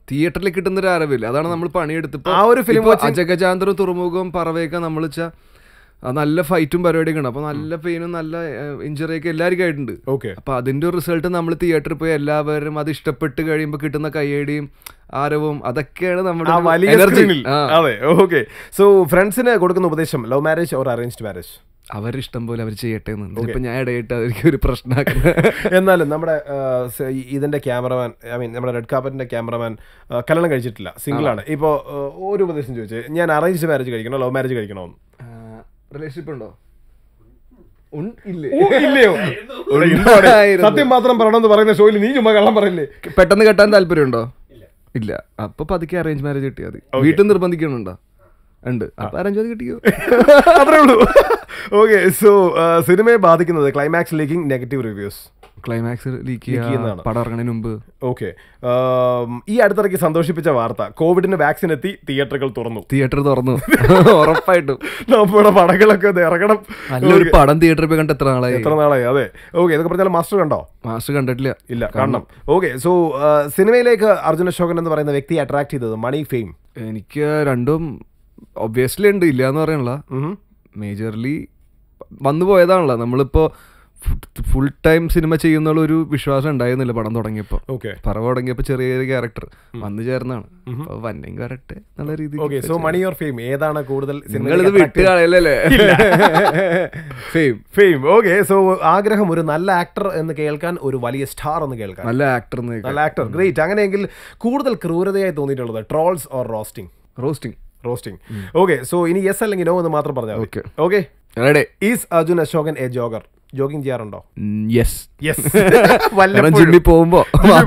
തിയേറ്ററിൽ കിട്ടുന്ന ഒരു അറിവില്ല അതാണ് നമ്മൾ പണിയെടുത്തപ്പോ ആ ഒരു film വെച്ച് അജഗജാന്തരം തുറമുഖം പറവയൊക്കെ നമ്മൾ വെച്ചാൽ നല്ല ഫൈറ്റും പരിപാടിയൊക്കെ ഉണ്ട് അപ്പൊ നല്ല പെയിനും നല്ല ഇഞ്ചറി ഒക്കെ എല്ലാവർക്കും ആയിട്ടുണ്ട് ഓക്കെ അപ്പൊ അതിന്റെ ഒരു റിസൾട്ട് നമ്മൾ തിയേറ്ററിൽ പോയി എല്ലാവരും അത് ഇഷ്ടപ്പെട്ട് കഴിയുമ്പോൾ കിട്ടുന്ന കയ്യടിയും ആരവും അതൊക്കെയാണ് നമ്മുടെ ആ ഒരു വലിയ energy. സ്ക്രീനിൽ ആ. അതെ ഓക്കെ സോ ഫ്രണ്ട്സിന് കൊടുക്കുന്ന ഉപദേശം love marriage or arranged marriage അവരിഷ്ടം പോലെ അവർ ചെയ്യട്ടെ എന്ന് ഇപ്പൊ ഞാൻ ഇടയിട്ട് അവർക്ക് ഒരു പ്രശ്നമാക്കുന്നത് എന്നാലും നമ്മുടെ ആ, സ- ഈ- ഇതിന്റെ ക്യാമറമാൻ ഐ മീൻ നമ്മുടെ റെഡ് കാർപ്പറ്റിന്റെ ക്യാമറമാൻ ആ, കല്യാണം കഴിച്ചിട്ടില്ല സിംഗിൾ ആണ് ഇപ്പോൾ ഒരു ഉപദേശം ചോദിച്ചു ഞാൻ അറേഞ്ച്ഡ് മാരേജ് കഴിക്കണോ ലവ് മാരേജ് കഴിക്കണോ റിലേഷൻഷിപ്പ് ഉണ്ടോ ഉൺ- ഇല്ലേ ഇല്ലയോ ഉണ്ടായിരുന്നു. സത്യം മാത്രം പറയണമെന്ന് പറയുന്ന ഷോയിൽ നീ ചുമ്മാ കള്ളം പറയില്ലേ പെട്ടെന്ന് കെട്ടാൻ താല്പര്യമുണ്ടോ ഇല്ല അപ്പൊ പതുക്കെ അറേഞ്ച് മാരേജ് കിട്ടിയാൽ മതി വീട്ടിൽ നിർബന്ധിക്കണുണ്ടോ ഉണ്ട് അപ്പൊ അറേഞ്ച് ചെയ്ത് കിട്ടിയോ അത്രേ ഉള്ളൂ ഓക്കെ സോ സിനിമയെ ബാധിക്കുന്നത് climax leaking negative reviews climax leak ചെയ്യുന്നതാണ്. ചെയ്യുക പടം ഇറങ്ങുന്നതിന് മുമ്പ് ഓക്കെ ഈ അടുത്തിടയ്ക്ക് സന്തോഷിപ്പിച്ച വാർത്ത കോവിഡിന് വാക്സിൻ എത്തി തിയേറ്ററുകൾ തുറന്നു തിയേറ്റർ തുറന്നു ഉറപ്പായിട്ടും നമ്മുടെ പടങ്ങളൊക്കെ ഒന്ന് ഇറങ്ങണം നല്ലൊരു പടം തിയേറ്ററിൽ പോയി കണ്ട് എത്ര നാളായി എത്ര നാളായി അതെ ഓക്കെ ഇതൊക്കെ പറഞ്ഞാൽ മാസ്റ്റർ കണ്ടോ മാസ്റ്റർ കണ്ടിട്ടില്ല ഇല്ല കാണണം ഓക്കെ സോ സിനിമയിലേക്ക് അർജുന അശോകൻ എന്ന് പറയുന്ന വ്യക്തി അട്രാക്ട് ചെയ്തത് മണി ഫെയിം എനിക്ക് രണ്ടും ഒബ്വിയസ്ലി ഉണ്ട് ഇല്ല എന്ന് പറയണല്ല മേജർലി വന്നു പോയതാണല്ലോ നമ്മളിപ്പോ ഫുൾ ടൈം സിനിമ ചെയ്യുന്ന ഒരു വിശ്വാസം ഉണ്ടായിരുന്നില്ല പടം തുടങ്ങിയപ്പോ ഓക്കെ പറവ തുടങ്ങിയപ്പോ ചെറിയ ചെറിയ ക്യാരക്ടർ വന്നു ചേർന്നാണ് അപ്പൊ വന്നെങ്കിൽ വരട്ടെ എന്നുള്ള രീതി okay so money or fame ഏതാണ് കൂടുതൽ നിങ്ങളിത് വിട്ട് കളയല്ലേ ഫെയിം ഫെയിം ഓക്കെ സോ ആഗ്രഹം ഒരു നല്ല ആക്ടർ എന്ന് കേൾക്കാൻ ഒരു വലിയ സ്റ്റാർ എന്ന് കേൾക്കാൻ നല്ല ആക്ടർ നല്ല ആക്ടർ ഗ്രേറ്റ് അങ്ങനെയെങ്കിൽ കൂടുതൽ ക്രൂരതയായി തോന്നിയിട്ടുള്ളത് trolls or roasting roasting roasting okay so ഇനി യെസ് അല്ലെങ്കിൽ നോ എന്ന് മാത്രം പറഞ്ഞാൽ Okay. Okay ready is Arjun Ashokan a jogger jogging ചെയ്യാറുണ്ടോ യെസ് യെസ് കാരണം ജിമ്മിൽ പോകുമ്പോ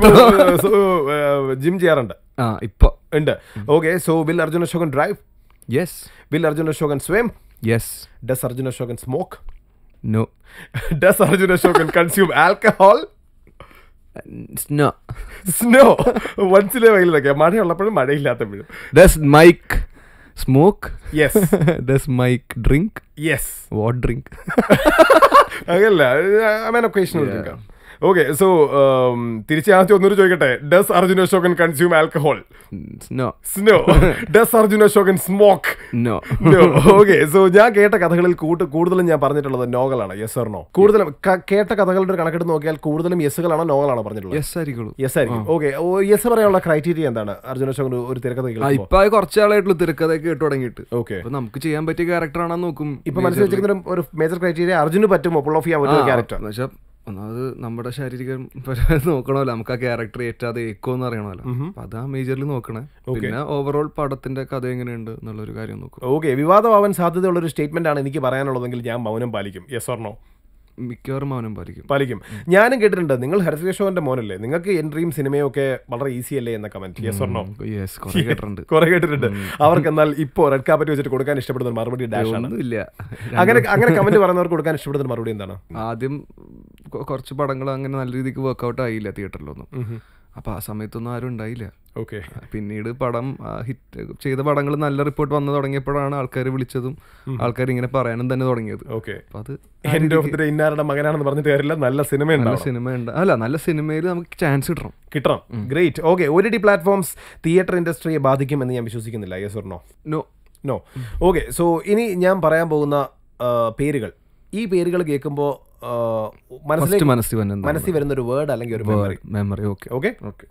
ജിം ചെയ്യാറുണ്ട് ആ ഇപ്പൊ ഉണ്ട് okay so will Arjun Ashokan drive yes will Arjun Ashokan swim yes does Arjun Ashokan smoke no does Arjun Ashokan consume alcohol no സ്നോ വൻസിലെ വെയിലൊക്കെ മഴയുള്ളപ്പോഴും മഴയില്ലാത്തപ്പോഴും does Mike smoke yes does Mike drink yes what drink അങ്ങനല്ല I mean occasional drink okay so തിരിച്ച് ആദ്യം ഒന്നൂര് ചോദിക്കട്ടെ does Arjun Ashokan consume alcohol no സ്നോ does Arjun Ashokan smoke no okay so ഞാൻ കേട്ട കഥകളിൽ കൂട്ട് കൂടുതലും ഞാൻ പറഞ്ഞിട്ടുള്ളത് നോകളാണ് യെസ് ഓർ നോ കൂടുതലും ക- കേട്ട കഥകളുടെ ഒരു കണക്കെടുത്ത് നോക്കിയാൽ കൂടുതലും യെസ്സുകളാണോ നോകളാണോ പറഞ്ഞിട്ടുള്ളത് യെസ് ആയിരിക്കുള്ളൂ യെസ് ആയിരിക്കും ഓക്കെ യെസ് പറയാനുള്ള ക്രൈറ്റീരിയ എന്താണ് അർജുൻ അശോകൻ ഒരു- ഒരു തിരക്കഥ ആ കേൾക്കുമ്പോൾ ഇപ്പൊ അത് കുറച്ച് ആളായിട്ടുള്ളൂ തിരക്കഥയൊക്കെ കേട്ട് തുടങ്ങിയിട്ട് ഓക്കെ അപ്പൊ നമുക്ക് ചെയ്യാൻ പറ്റിയ ക്യാരക്ടർ ആണെന്ന് നോക്കും ഇപ്പൊ മനസ്സിൽ വെച്ചിരിക്കുന്ന ഒരു- ഒരു മേജർ ക്രൈറ്റീരിയ അർജുന് പറ്റുമോ പുൾ ഓഫ് ചെയ്യാൻ പറ്റുന്ന ക്യാരക്ടർ എന്നുവെച്ചാൽ ഒന്നാമത് നമ്മുടെ ശാരീരികം പരമാവധി നോക്കണമല്ലോ നമുക്ക് ആ ക്യാരക്ടർ ഏറ്റാതെ ഏക്കോന്ന് അറിയണമല്ലോ അപ്പൊ അതാ മേജർലി നോക്കണേ പിന്നെ ഓവറോൾ പടത്തിന്റെ കഥ എങ്ങനെയുണ്ട് എന്നുള്ളൊരു കാര്യം നോക്കും ഓക്കെ വിവാദമാവാൻ സാധ്യതയുള്ള ഒരു സ്റ്റേറ്റ്മെന്റ് ആണ് എനിക്ക് പറയാനുള്ളതെങ്കിൽ ഞാൻ മൗനം പാലിക്കും യെസ് ഓർ നോ മിക്കവാറും മൗനം പാലിക്കും പാലിക്കും ഞാനും കേട്ടിട്ടുണ്ട് നിങ്ങൾ ഹരിശ്രീ ഷോന്റെ മോനല്ലേ നിങ്ങൾക്ക് എൻട്രിയും സിനിമയും ഒക്കെ വളരെ ഈസി അല്ലേ എന്ന comment yes or no yes കുറെ കേട്ടിട്ടുണ്ട് കുറെ കേട്ടിട്ടുണ്ട് അവർക്ക് എന്നാൽ ഇപ്പോ റെഡ് കാപ്പറ്റ് വെച്ചിട്ട് കൊടുക്കാൻ ഇഷ്ടപ്പെടുന്ന ഒരു മറുപടി ഡാഷ് ആണ് ഒന്നുമില്ല അങ്ങനെ അങ്ങനെ കമന്റ് പറയുന്നവർക്ക് കൊടുക്കാൻ ഇഷ്ടപ്പെടുന്ന മറുപടി എന്താണ് ആദ്യം കൊ- കുറച്ച് പടങ്ങൾ അങ്ങനെ നല്ല രീതിക്ക് വർക്കൗട്ട് ആയില്ല തിയേറ്ററിലൊന്നും അപ്പൊ ആ സമയത്തൊന്നും ആരും ഉണ്ടായില്ല ഓക്കെ പിന്നീട് പടം ഹിറ്റ് ചെയ്ത പടങ്ങൾ നല്ല റിപ്പോർട്ട് വന്നു തുടങ്ങിയപ്പോഴാണ് ആൾക്കാർ വിളിച്ചതും ആൾക്കാർ ഇങ്ങനെ പറയാനും തന്നെ തുടങ്ങിയത് ഓക്കെ അപ്പൊ അത് എൻഡ് ഓഫ് ദി ഇന്നാരുടെ മകനാണെന്ന് പറഞ്ഞിട്ട് കാര്യമില്ല നല്ല സിനിമ നല്ല ഉണ്ടാവും സിനിമ ഉണ്ട് അല്ല നല്ല സിനിമയിൽ നമുക്ക് ചാൻസ് കിട്ടണം കിട്ടണം great okay O T platforms theatre ഇൻഡസ്ട്രിയെ ബാധിക്കും എന്ന് ഞാൻ വിശ്വസിക്കുന്നില്ല yes or no no no okay so ഇനി ഞാൻ പറയാൻ പോകുന്ന ആ, പേരുകൾ ഈ പേരുകൾ കേൾക്കുമ്പോൾ മനസ്സിലേക്ക് ഫസ്റ്റ് മനസ്സിൽ വന്നെ മനസ്സിൽ വരുന്ന ഒരു വേർഡ് അല്ലെങ്കിൽ ഒരു memory memory okay okay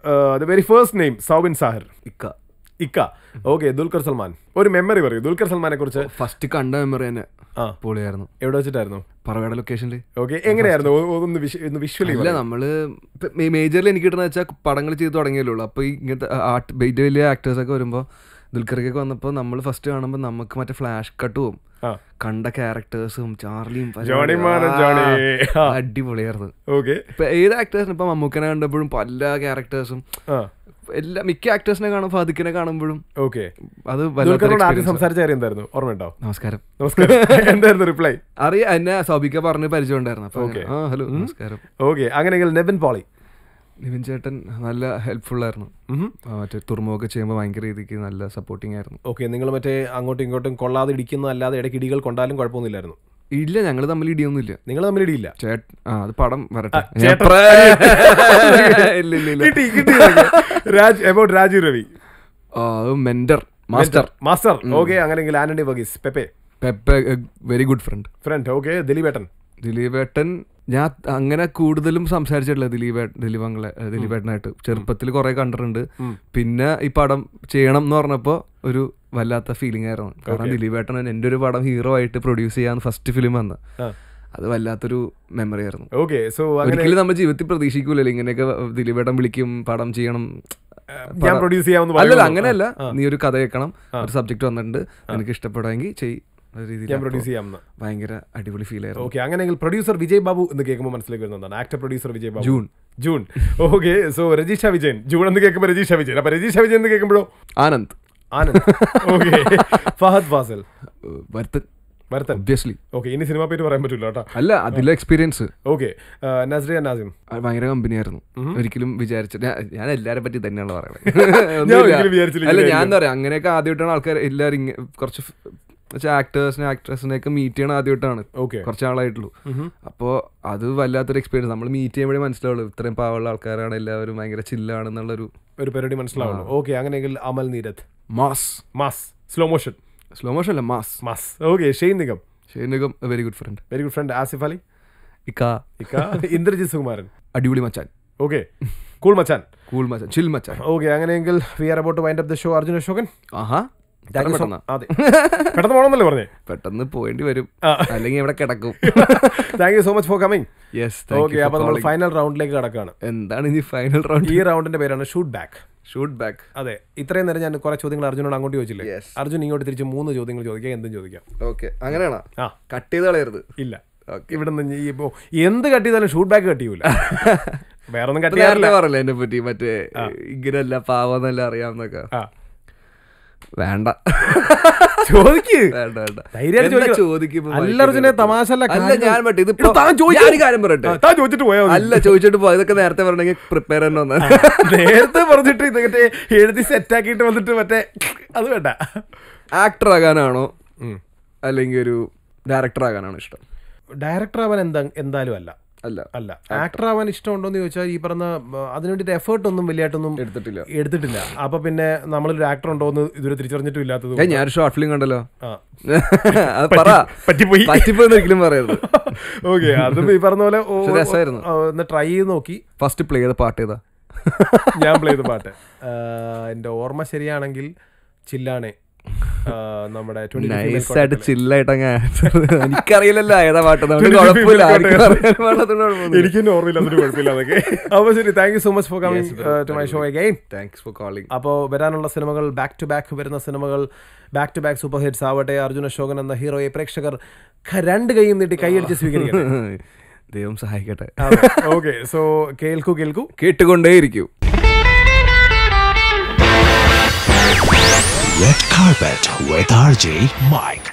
the very first name Soubin Shahir ഇക്ക ഇക്ക ഓക്കെ ദുൽഖർ സൽമാൻ ഒരു മെമ്മറി പറയൂ ദുൽഖർ സൽമാനെ കുറിച്ച് ഫസ്റ്റ് കണ്ട മെമ്മറി തന്നെ ആ. പൊളിയായിരുന്നു എവിടെ വെച്ചിട്ടായിരുന്നു പറവയുടെ ലൊക്കേഷനിൽ ഓക്കെ എങ്ങനെയായിരുന്നു ഒ- ഒന്ന് വിഷ- ഒന്ന് വിഷ്വലി ഇല്ല നമ്മള് മേജറിൽ എനിക്ക് കിട്ടുന്ന വെച്ചാൽ പടങ്ങൾ ചെയ്ത് തുടങ്ങിയല്ലോ ഉള്ളൂ അപ്പൊ ഈ ഇങ്ങനത്തെ ആർട്ട് വലിയ വലിയ ആക്ടേഴ്സ് ഒക്കെ വരുമ്പോ ദുൽഖർക്കൊക്കെ വന്നപ്പോൾ നമ്മൾ ഫസ്റ്റ് കാണുമ്പോൾ നമുക്ക് മറ്റേ ഫ്ലാഷ് കട്ടും ആ കണ്ട ക്യാരക്ടേഴ്സും ചാർലിയും ജോണി മാനൻ ജോണി. ആ. അടിപൊളിയായിരുന്നു ഓക്കെ ഇപ്പൊ ഏത് ആക്ടേഴ്സിന് ഇപ്പൊ മമ്മൂക്കനെ കണ്ടപ്പോഴും പല ക്യാരക്ടേഴ്സും ആ എല്ലാ മിക്ക ആക്ടേഴ്സിനെ കാണും ഫാദിക്കിനെ കാണുമ്പോഴും ഓക്കെ അത് ദുൽഖറിനോട് ആദ്യം വല്ലാത്ത സംസാരിച്ച കാര്യം എന്തായിരുന്നു ഓർമ്മയുണ്ടോ നമസ്കാരം നമസ്കാരം എന്തായിരുന്നു റിപ്ലൈ അറിയാം എന്നെ സൗബിക്ക പറഞ്ഞ് പരിചയം ഉണ്ടായിരുന്നു അപ്പൊ Okay. ആ ഹലോ നമസ്കാരം ഓക്കെ അങ്ങനെയെങ്കിൽ നെവിൻ പോളി നിവിൻ ചേട്ടൻ നല്ല ഹെൽപ്ഫുൾ ആയിരുന്നു ആ, മറ്റേ തുറമുഖമൊക്കെ ചെയ്യുമ്പോൾ ഭയങ്കര രീതിക്ക് നല്ല സപ്പോർട്ടിങ് ആയിരുന്നു ഓക്കെ നിങ്ങൾ മറ്റേ അങ്ങോട്ടും ഇങ്ങോട്ടും കൊള്ളാതെ ഇടിക്കുന്ന അല്ലാതെ ഇടയ്ക്ക് ഇടികൾ കൊണ്ടാലും കുഴപ്പമൊന്നുമില്ലായിരുന്നു ഇല്ല ഞങ്ങൾ തമ്മിൽ ഇടിയൊന്നുമില്ല നിങ്ങൾ തമ്മിൽ ഇടിയില്ല ചേട്ട ആ അത് പടം വരട്ടെ ഞാൻ ചേട്ടൻ. പ്ര- ഇല്ല ഇല്ല ഇല്ല കിട്ടി കിട്ടി ഇതൊക്കെ. രാജ് എബൌട്ട് രാജീവ് രവി ആ, അത് മെന്റർ മാസ്റ്റർ മാസ്റ്റർ ഓക്കെ അങ്ങനെയെങ്കിൽ Antony Varghese Pepe Pepe very good friend friend okay ദിലീപേട്ടൻ ദിലീപേട്ടൻ ഞാൻ അങ്ങനെ കൂടുതലും സംസാരിച്ചിട്ടില്ല ദിലീപേ ദിലീപങ്ങളെ ദിലീപേട്ടനായിട്ട് ചെറുപ്പത്തിൽ കുറെ കണ്ടിട്ടുണ്ട് പിന്നെ ഈ പടം ചെയ്യണം എന്ന് പറഞ്ഞപ്പോ ഒരു വല്ലാത്ത ഫീലിംഗ് ആയിരുന്നു കാരണം ദിലീപേട്ടൻ എൻ്റെ ഒരു പടം ഹീറോ ആയിട്ട് പ്രൊഡ്യൂസ് ചെയ്യാൻ ഫസ്റ്റ് ഫിലിം വന്ന് ആ. അത് വല്ലാത്തൊരു മെമ്മറി ആയിരുന്നു ഓക്കെ സോ അങ്ങനെ ഒരിക്കലും നമ്മുടെ ജീവിതത്തിൽ പ്രതീക്ഷിക്കൂലല്ലോ ഇങ്ങനെയൊക്കെ ദിലീപേട്ടൻ വിളിക്കും പടം ചെയ്യണം ഞാൻ പ്രൊഡ്യൂസ് ചെയ്യാമെന്ന് അല്ലല്ല പറയുന്നു. അങ്ങനെയല്ല നീ ഒരു കഥ കേൾക്കണം ഒരു സബ്ജക്ട് വന്നിട്ടുണ്ട് എനിക്ക് ഇഷ്ടപ്പെടുമെങ്കിൽ ചെയ് എന്ന രീതിയിൽ ഞാൻ അപ്പോൾ പ്രൊഡ്യൂസ് ചെയ്യാമെന്ന് ഭയങ്കര അടിപൊളി ഫീൽ ആയിരുന്നു ഓക്കെ അങ്ങനെയെങ്കിൽ പ്രൊഡ്യൂസർ വിജയ് ബാബു എന്ന് കേൾക്കുമ്പോൾ മനസ്സിലേക്ക് വരുന്നതാണ് actor producer Vijay Babu June. June okay so Rajisha Vijayan June എന്ന് കേൾക്കുമ്പോൾ രജീഷ വിജയൻ അപ്പൊ രജീഷ വിജയൻ എന്ന് കേൾക്കുമ്പോഴോ Anand Anand okay Fahadh Faasil Varathan Varathan obviously okay ഇനി സിനിമ പേര് പറയാൻ പറ്റില്ല കേട്ടോ അല്ല അതിലെ എക്സ്പീരിയൻസ് ഓക്കെ നസ്രിയ നാസിം ഭയങ്കര കമ്പനിയായിരുന്നു ഒരിക്കലും വിചാരിച്ച ഞാൻ- ഞാൻ എല്ലാരെ പറ്റി തന്നെയാണ് ഞാൻ പറയുന്നത് ഒരിക്കലും വിചാരിച്ചില്ല അല്ല ഇങ്ങനെ ഞാൻ എന്താ പറയാ അങ്ങനെയൊക്കെ ആദ്യമായിട്ടാണ് ആൾക്കാർ എല്ലാവരും ഇങ്ങ- കുറച്ച് ആക്ടേഴ്സിനെ ആക്ട്രസിനെ ഒക്കെ മീറ്റ് ചെയ്യണ ആദ്യമായിട്ടാണ് ഓക്കെ കുറച്ച് നാളായിട്ടുള്ളൂ അപ്പോൾ അത് വല്ലാത്തൊരു എക്സ്പീരിയൻസ് നമ്മൾ മീറ്റ് ചെയ്യുമ്പോഴേ മനസ്സിലാവുള്ളൂ ഇത്രയും പാവമുള്ള ആൾക്കാരാണ് എല്ലാവരും ഭയങ്കര ചില്ലാണെന്നുള്ളൊരു ഒരു പരിപാടി മനസ്സിലാവുള്ളൂ ഓക്കെ അങ്ങനെയെങ്കിൽ Amal Neerad mass mass slow motion slow motion അല്ല mass mass okay Shane Nigam ഷെയ്നകം very good friend very good friend Asif Ali ഇക്ക ഇക്ക ഇന്ദ്രജിത് സുകുമാരൻ അടിപൊളി മച്ചാൻ ഓക്കെ കൂൾ മച്ചാൻ കൂൾ മച്ചാൻ ചിൽ മച്ചാൻ ഓക്കെ അങ്ങനെയെങ്കിൽ we are about wind up the show Arjun Ashokan ആഹാ Thank you so- പെട്ടെന്ന് അതെ പെട്ടെന്ന് പോകണമെന്നല്ലേ പറഞ്ഞേ പെട്ടെന്ന് പോയേണ്ടി വരും ആ. അല്ലെങ്കിൽ ഇവിടെ കിടക്കും thank you so much for coming yes okay അപ്പൊ നമ്മൾ ഫൈനൽ റൗണ്ടിലേക്ക് കടക്കാണ് എന്താണ് ഇനി ഫൈനൽ റൗണ്ട് ഈ റൗണ്ടിന്റെ പേരാണ് ഷൂട്ട് ബാക്ക് ഷൂട്ട് ബാക്ക് അതെ ഇത്രയും നേരം ഞാൻ കുറെ ചോദ്യങ്ങൾ അർജുനോട് അങ്ങോട്ട് ചോദിച്ചില്ലേ Yes. അർജുൻ ഇങ്ങോട്ട് തിരിച്ച് മൂന്ന് ചോദ്യങ്ങൾ ചോദിക്കാം എന്തും ചോദിക്കാം ഓക്കെ അങ്ങനെയാണോ ആ കട്ട് ചെയ്ത് കളയരുത് ഇല്ല Okay. ഇവിടെ നിന്ന് ഈ ഇപ്പോ എന്ത് കട്ട് ചെയ്താലും ഷൂട്ട് ബാക്ക് കട്ട് ചെയ്യൂല വേറെ ഒന്നും കട്ട് നേരത്തെ ചെയ്യാറില്ല പറഞ്ഞല്ലേ എന്നെ പറ്റി മറ്റേ ഇങ്ങനെയല്ല പാവന്നല്ല അറിയാവുന്നൊക്കെ ആ വേണ്ട ചോദിക്ക് വേണ്ട വേണ്ട ധൈര്യമായിട്ട് എന്താ ചോദിക്ക്. ചോദിക്കുമ്പോ അല്ല ഭയങ്കര അർജുനെ കുഴപ്പം. തമാശ അല്ല, അല്ല കാര്യം- ഞാൻ പറ്റേ ഇതിപ്പോ താൻ ചോദിക്ക്. ഞാനൊരു കാര്യം പറയട്ടെ താൻ ചോദിച്ചിട്ട് പോയാ മതി. അല്ല ചോദിച്ചിട്ട് പോ ഇതൊക്കെ നേരത്തെ പറഞ്ഞെങ്കിൽ പ്രിപ്പയർ തന്നെ വന്ന നേരത്തെ പറഞ്ഞിട്ട് ഇത് മറ്റേ എഴുതി സെറ്റാക്കിയിട്ട് വന്നിട്ട് മറ്റേ അത് വേണ്ട ആക്ടർ ആകാനാണോ അല്ലെങ്കിൽ ഒരു ഡയറക്ടർ ആകാനാണോ ഇഷ്ടം ഡയറക്ടർ ആവാൻ എന്താ എന്തായാലും അല്ല അല്ല അല്ല ആക്ടർ ആവാൻ ഇഷ്ടമുണ്ടോന്ന് ചോദിച്ചാൽ ഈ പറഞ്ഞ ആ, അതിന് വേണ്ടിയിട്ട് എഫേർട്ട് ഒന്നും വലിയായിട്ടൊന്നും എടുത്തിട്ടില്ല എടുത്തിട്ടില്ല അപ്പൊ പിന്നെ നമ്മളൊരു ആക്ടർ ഉണ്ടോ എന്ന് ഇതുവരെ തിരിച്ചറിഞ്ഞിട്ടും ഇല്ലാത്തത് ഏയ് ഞാനൊരു ഷോർട്ട് ഫിലിം കണ്ടല്ലോ ആ. അത് പറ പറ്റിപ്പോയി പറ്റിപ്പോയെന്ന് ഒരിക്കലും പറയരുത് ഓക്കെ അതും ഈ പറഞ്ഞ പോലെ ഓ, പക്ഷെ രസമായിരുന്നു. ആ, ഒന്ന് ട്രൈ ചെയ്ത് നോക്കി ഫസ്റ്റ് പ്ലേ ചെയ്ത പാട്ട് ചെയ്താ ഞാൻ പ്ലേ ചെയ്ത പാട്ട് ആ, എൻ്റെ ഓർമ്മ ശരിയാണെങ്കിൽ ചില്ലാണേ ആ, നമ്മുടെ 22 female നൈസായിട്ട് quartet ലെ. ചില്ലായിട്ട് അങ്ങ് answer. എനിക്കറിയില്ലല്ലോ ഏതാ പാട്ട് അതുകൊണ്ട് 22 കുഴപ്പമില്ല female ആർക്കും quartet. അറിയാൻ പാടാത്തതുകൊണ്ട് കുഴപ്പമൊന്നുമില്ല. എനിക്ക് തന്നെ ഓർമ്മയില്ല അതൊരു കുഴപ്പമില്ല അതൊക്കെ അപ്പോൾ ശരി thank you so much for coming to my show again thanks for calling അപ്പോൾ വരാനുള്ള സിനിമകൾ ബാക്ക് ടു ബാക്ക് വരുന്ന സിനിമകൾ back to back super hits ആവട്ടെ അർജുന അശോകൻ എന്ന ഹീറോയെ പ്രേക്ഷകർ ഖ- രണ്ട് കൈയും നീട്ടി കൈയടിച്ച് സ്വീകരിക്കണം ദൈവം സഹായിക്കട്ടെ ഓക്കെ സോ കേൾക്കൂ കേൾക്കൂ കേട്ടുകൊണ്ടേയിരിക്കൂ Red Carpet with RJ Mike.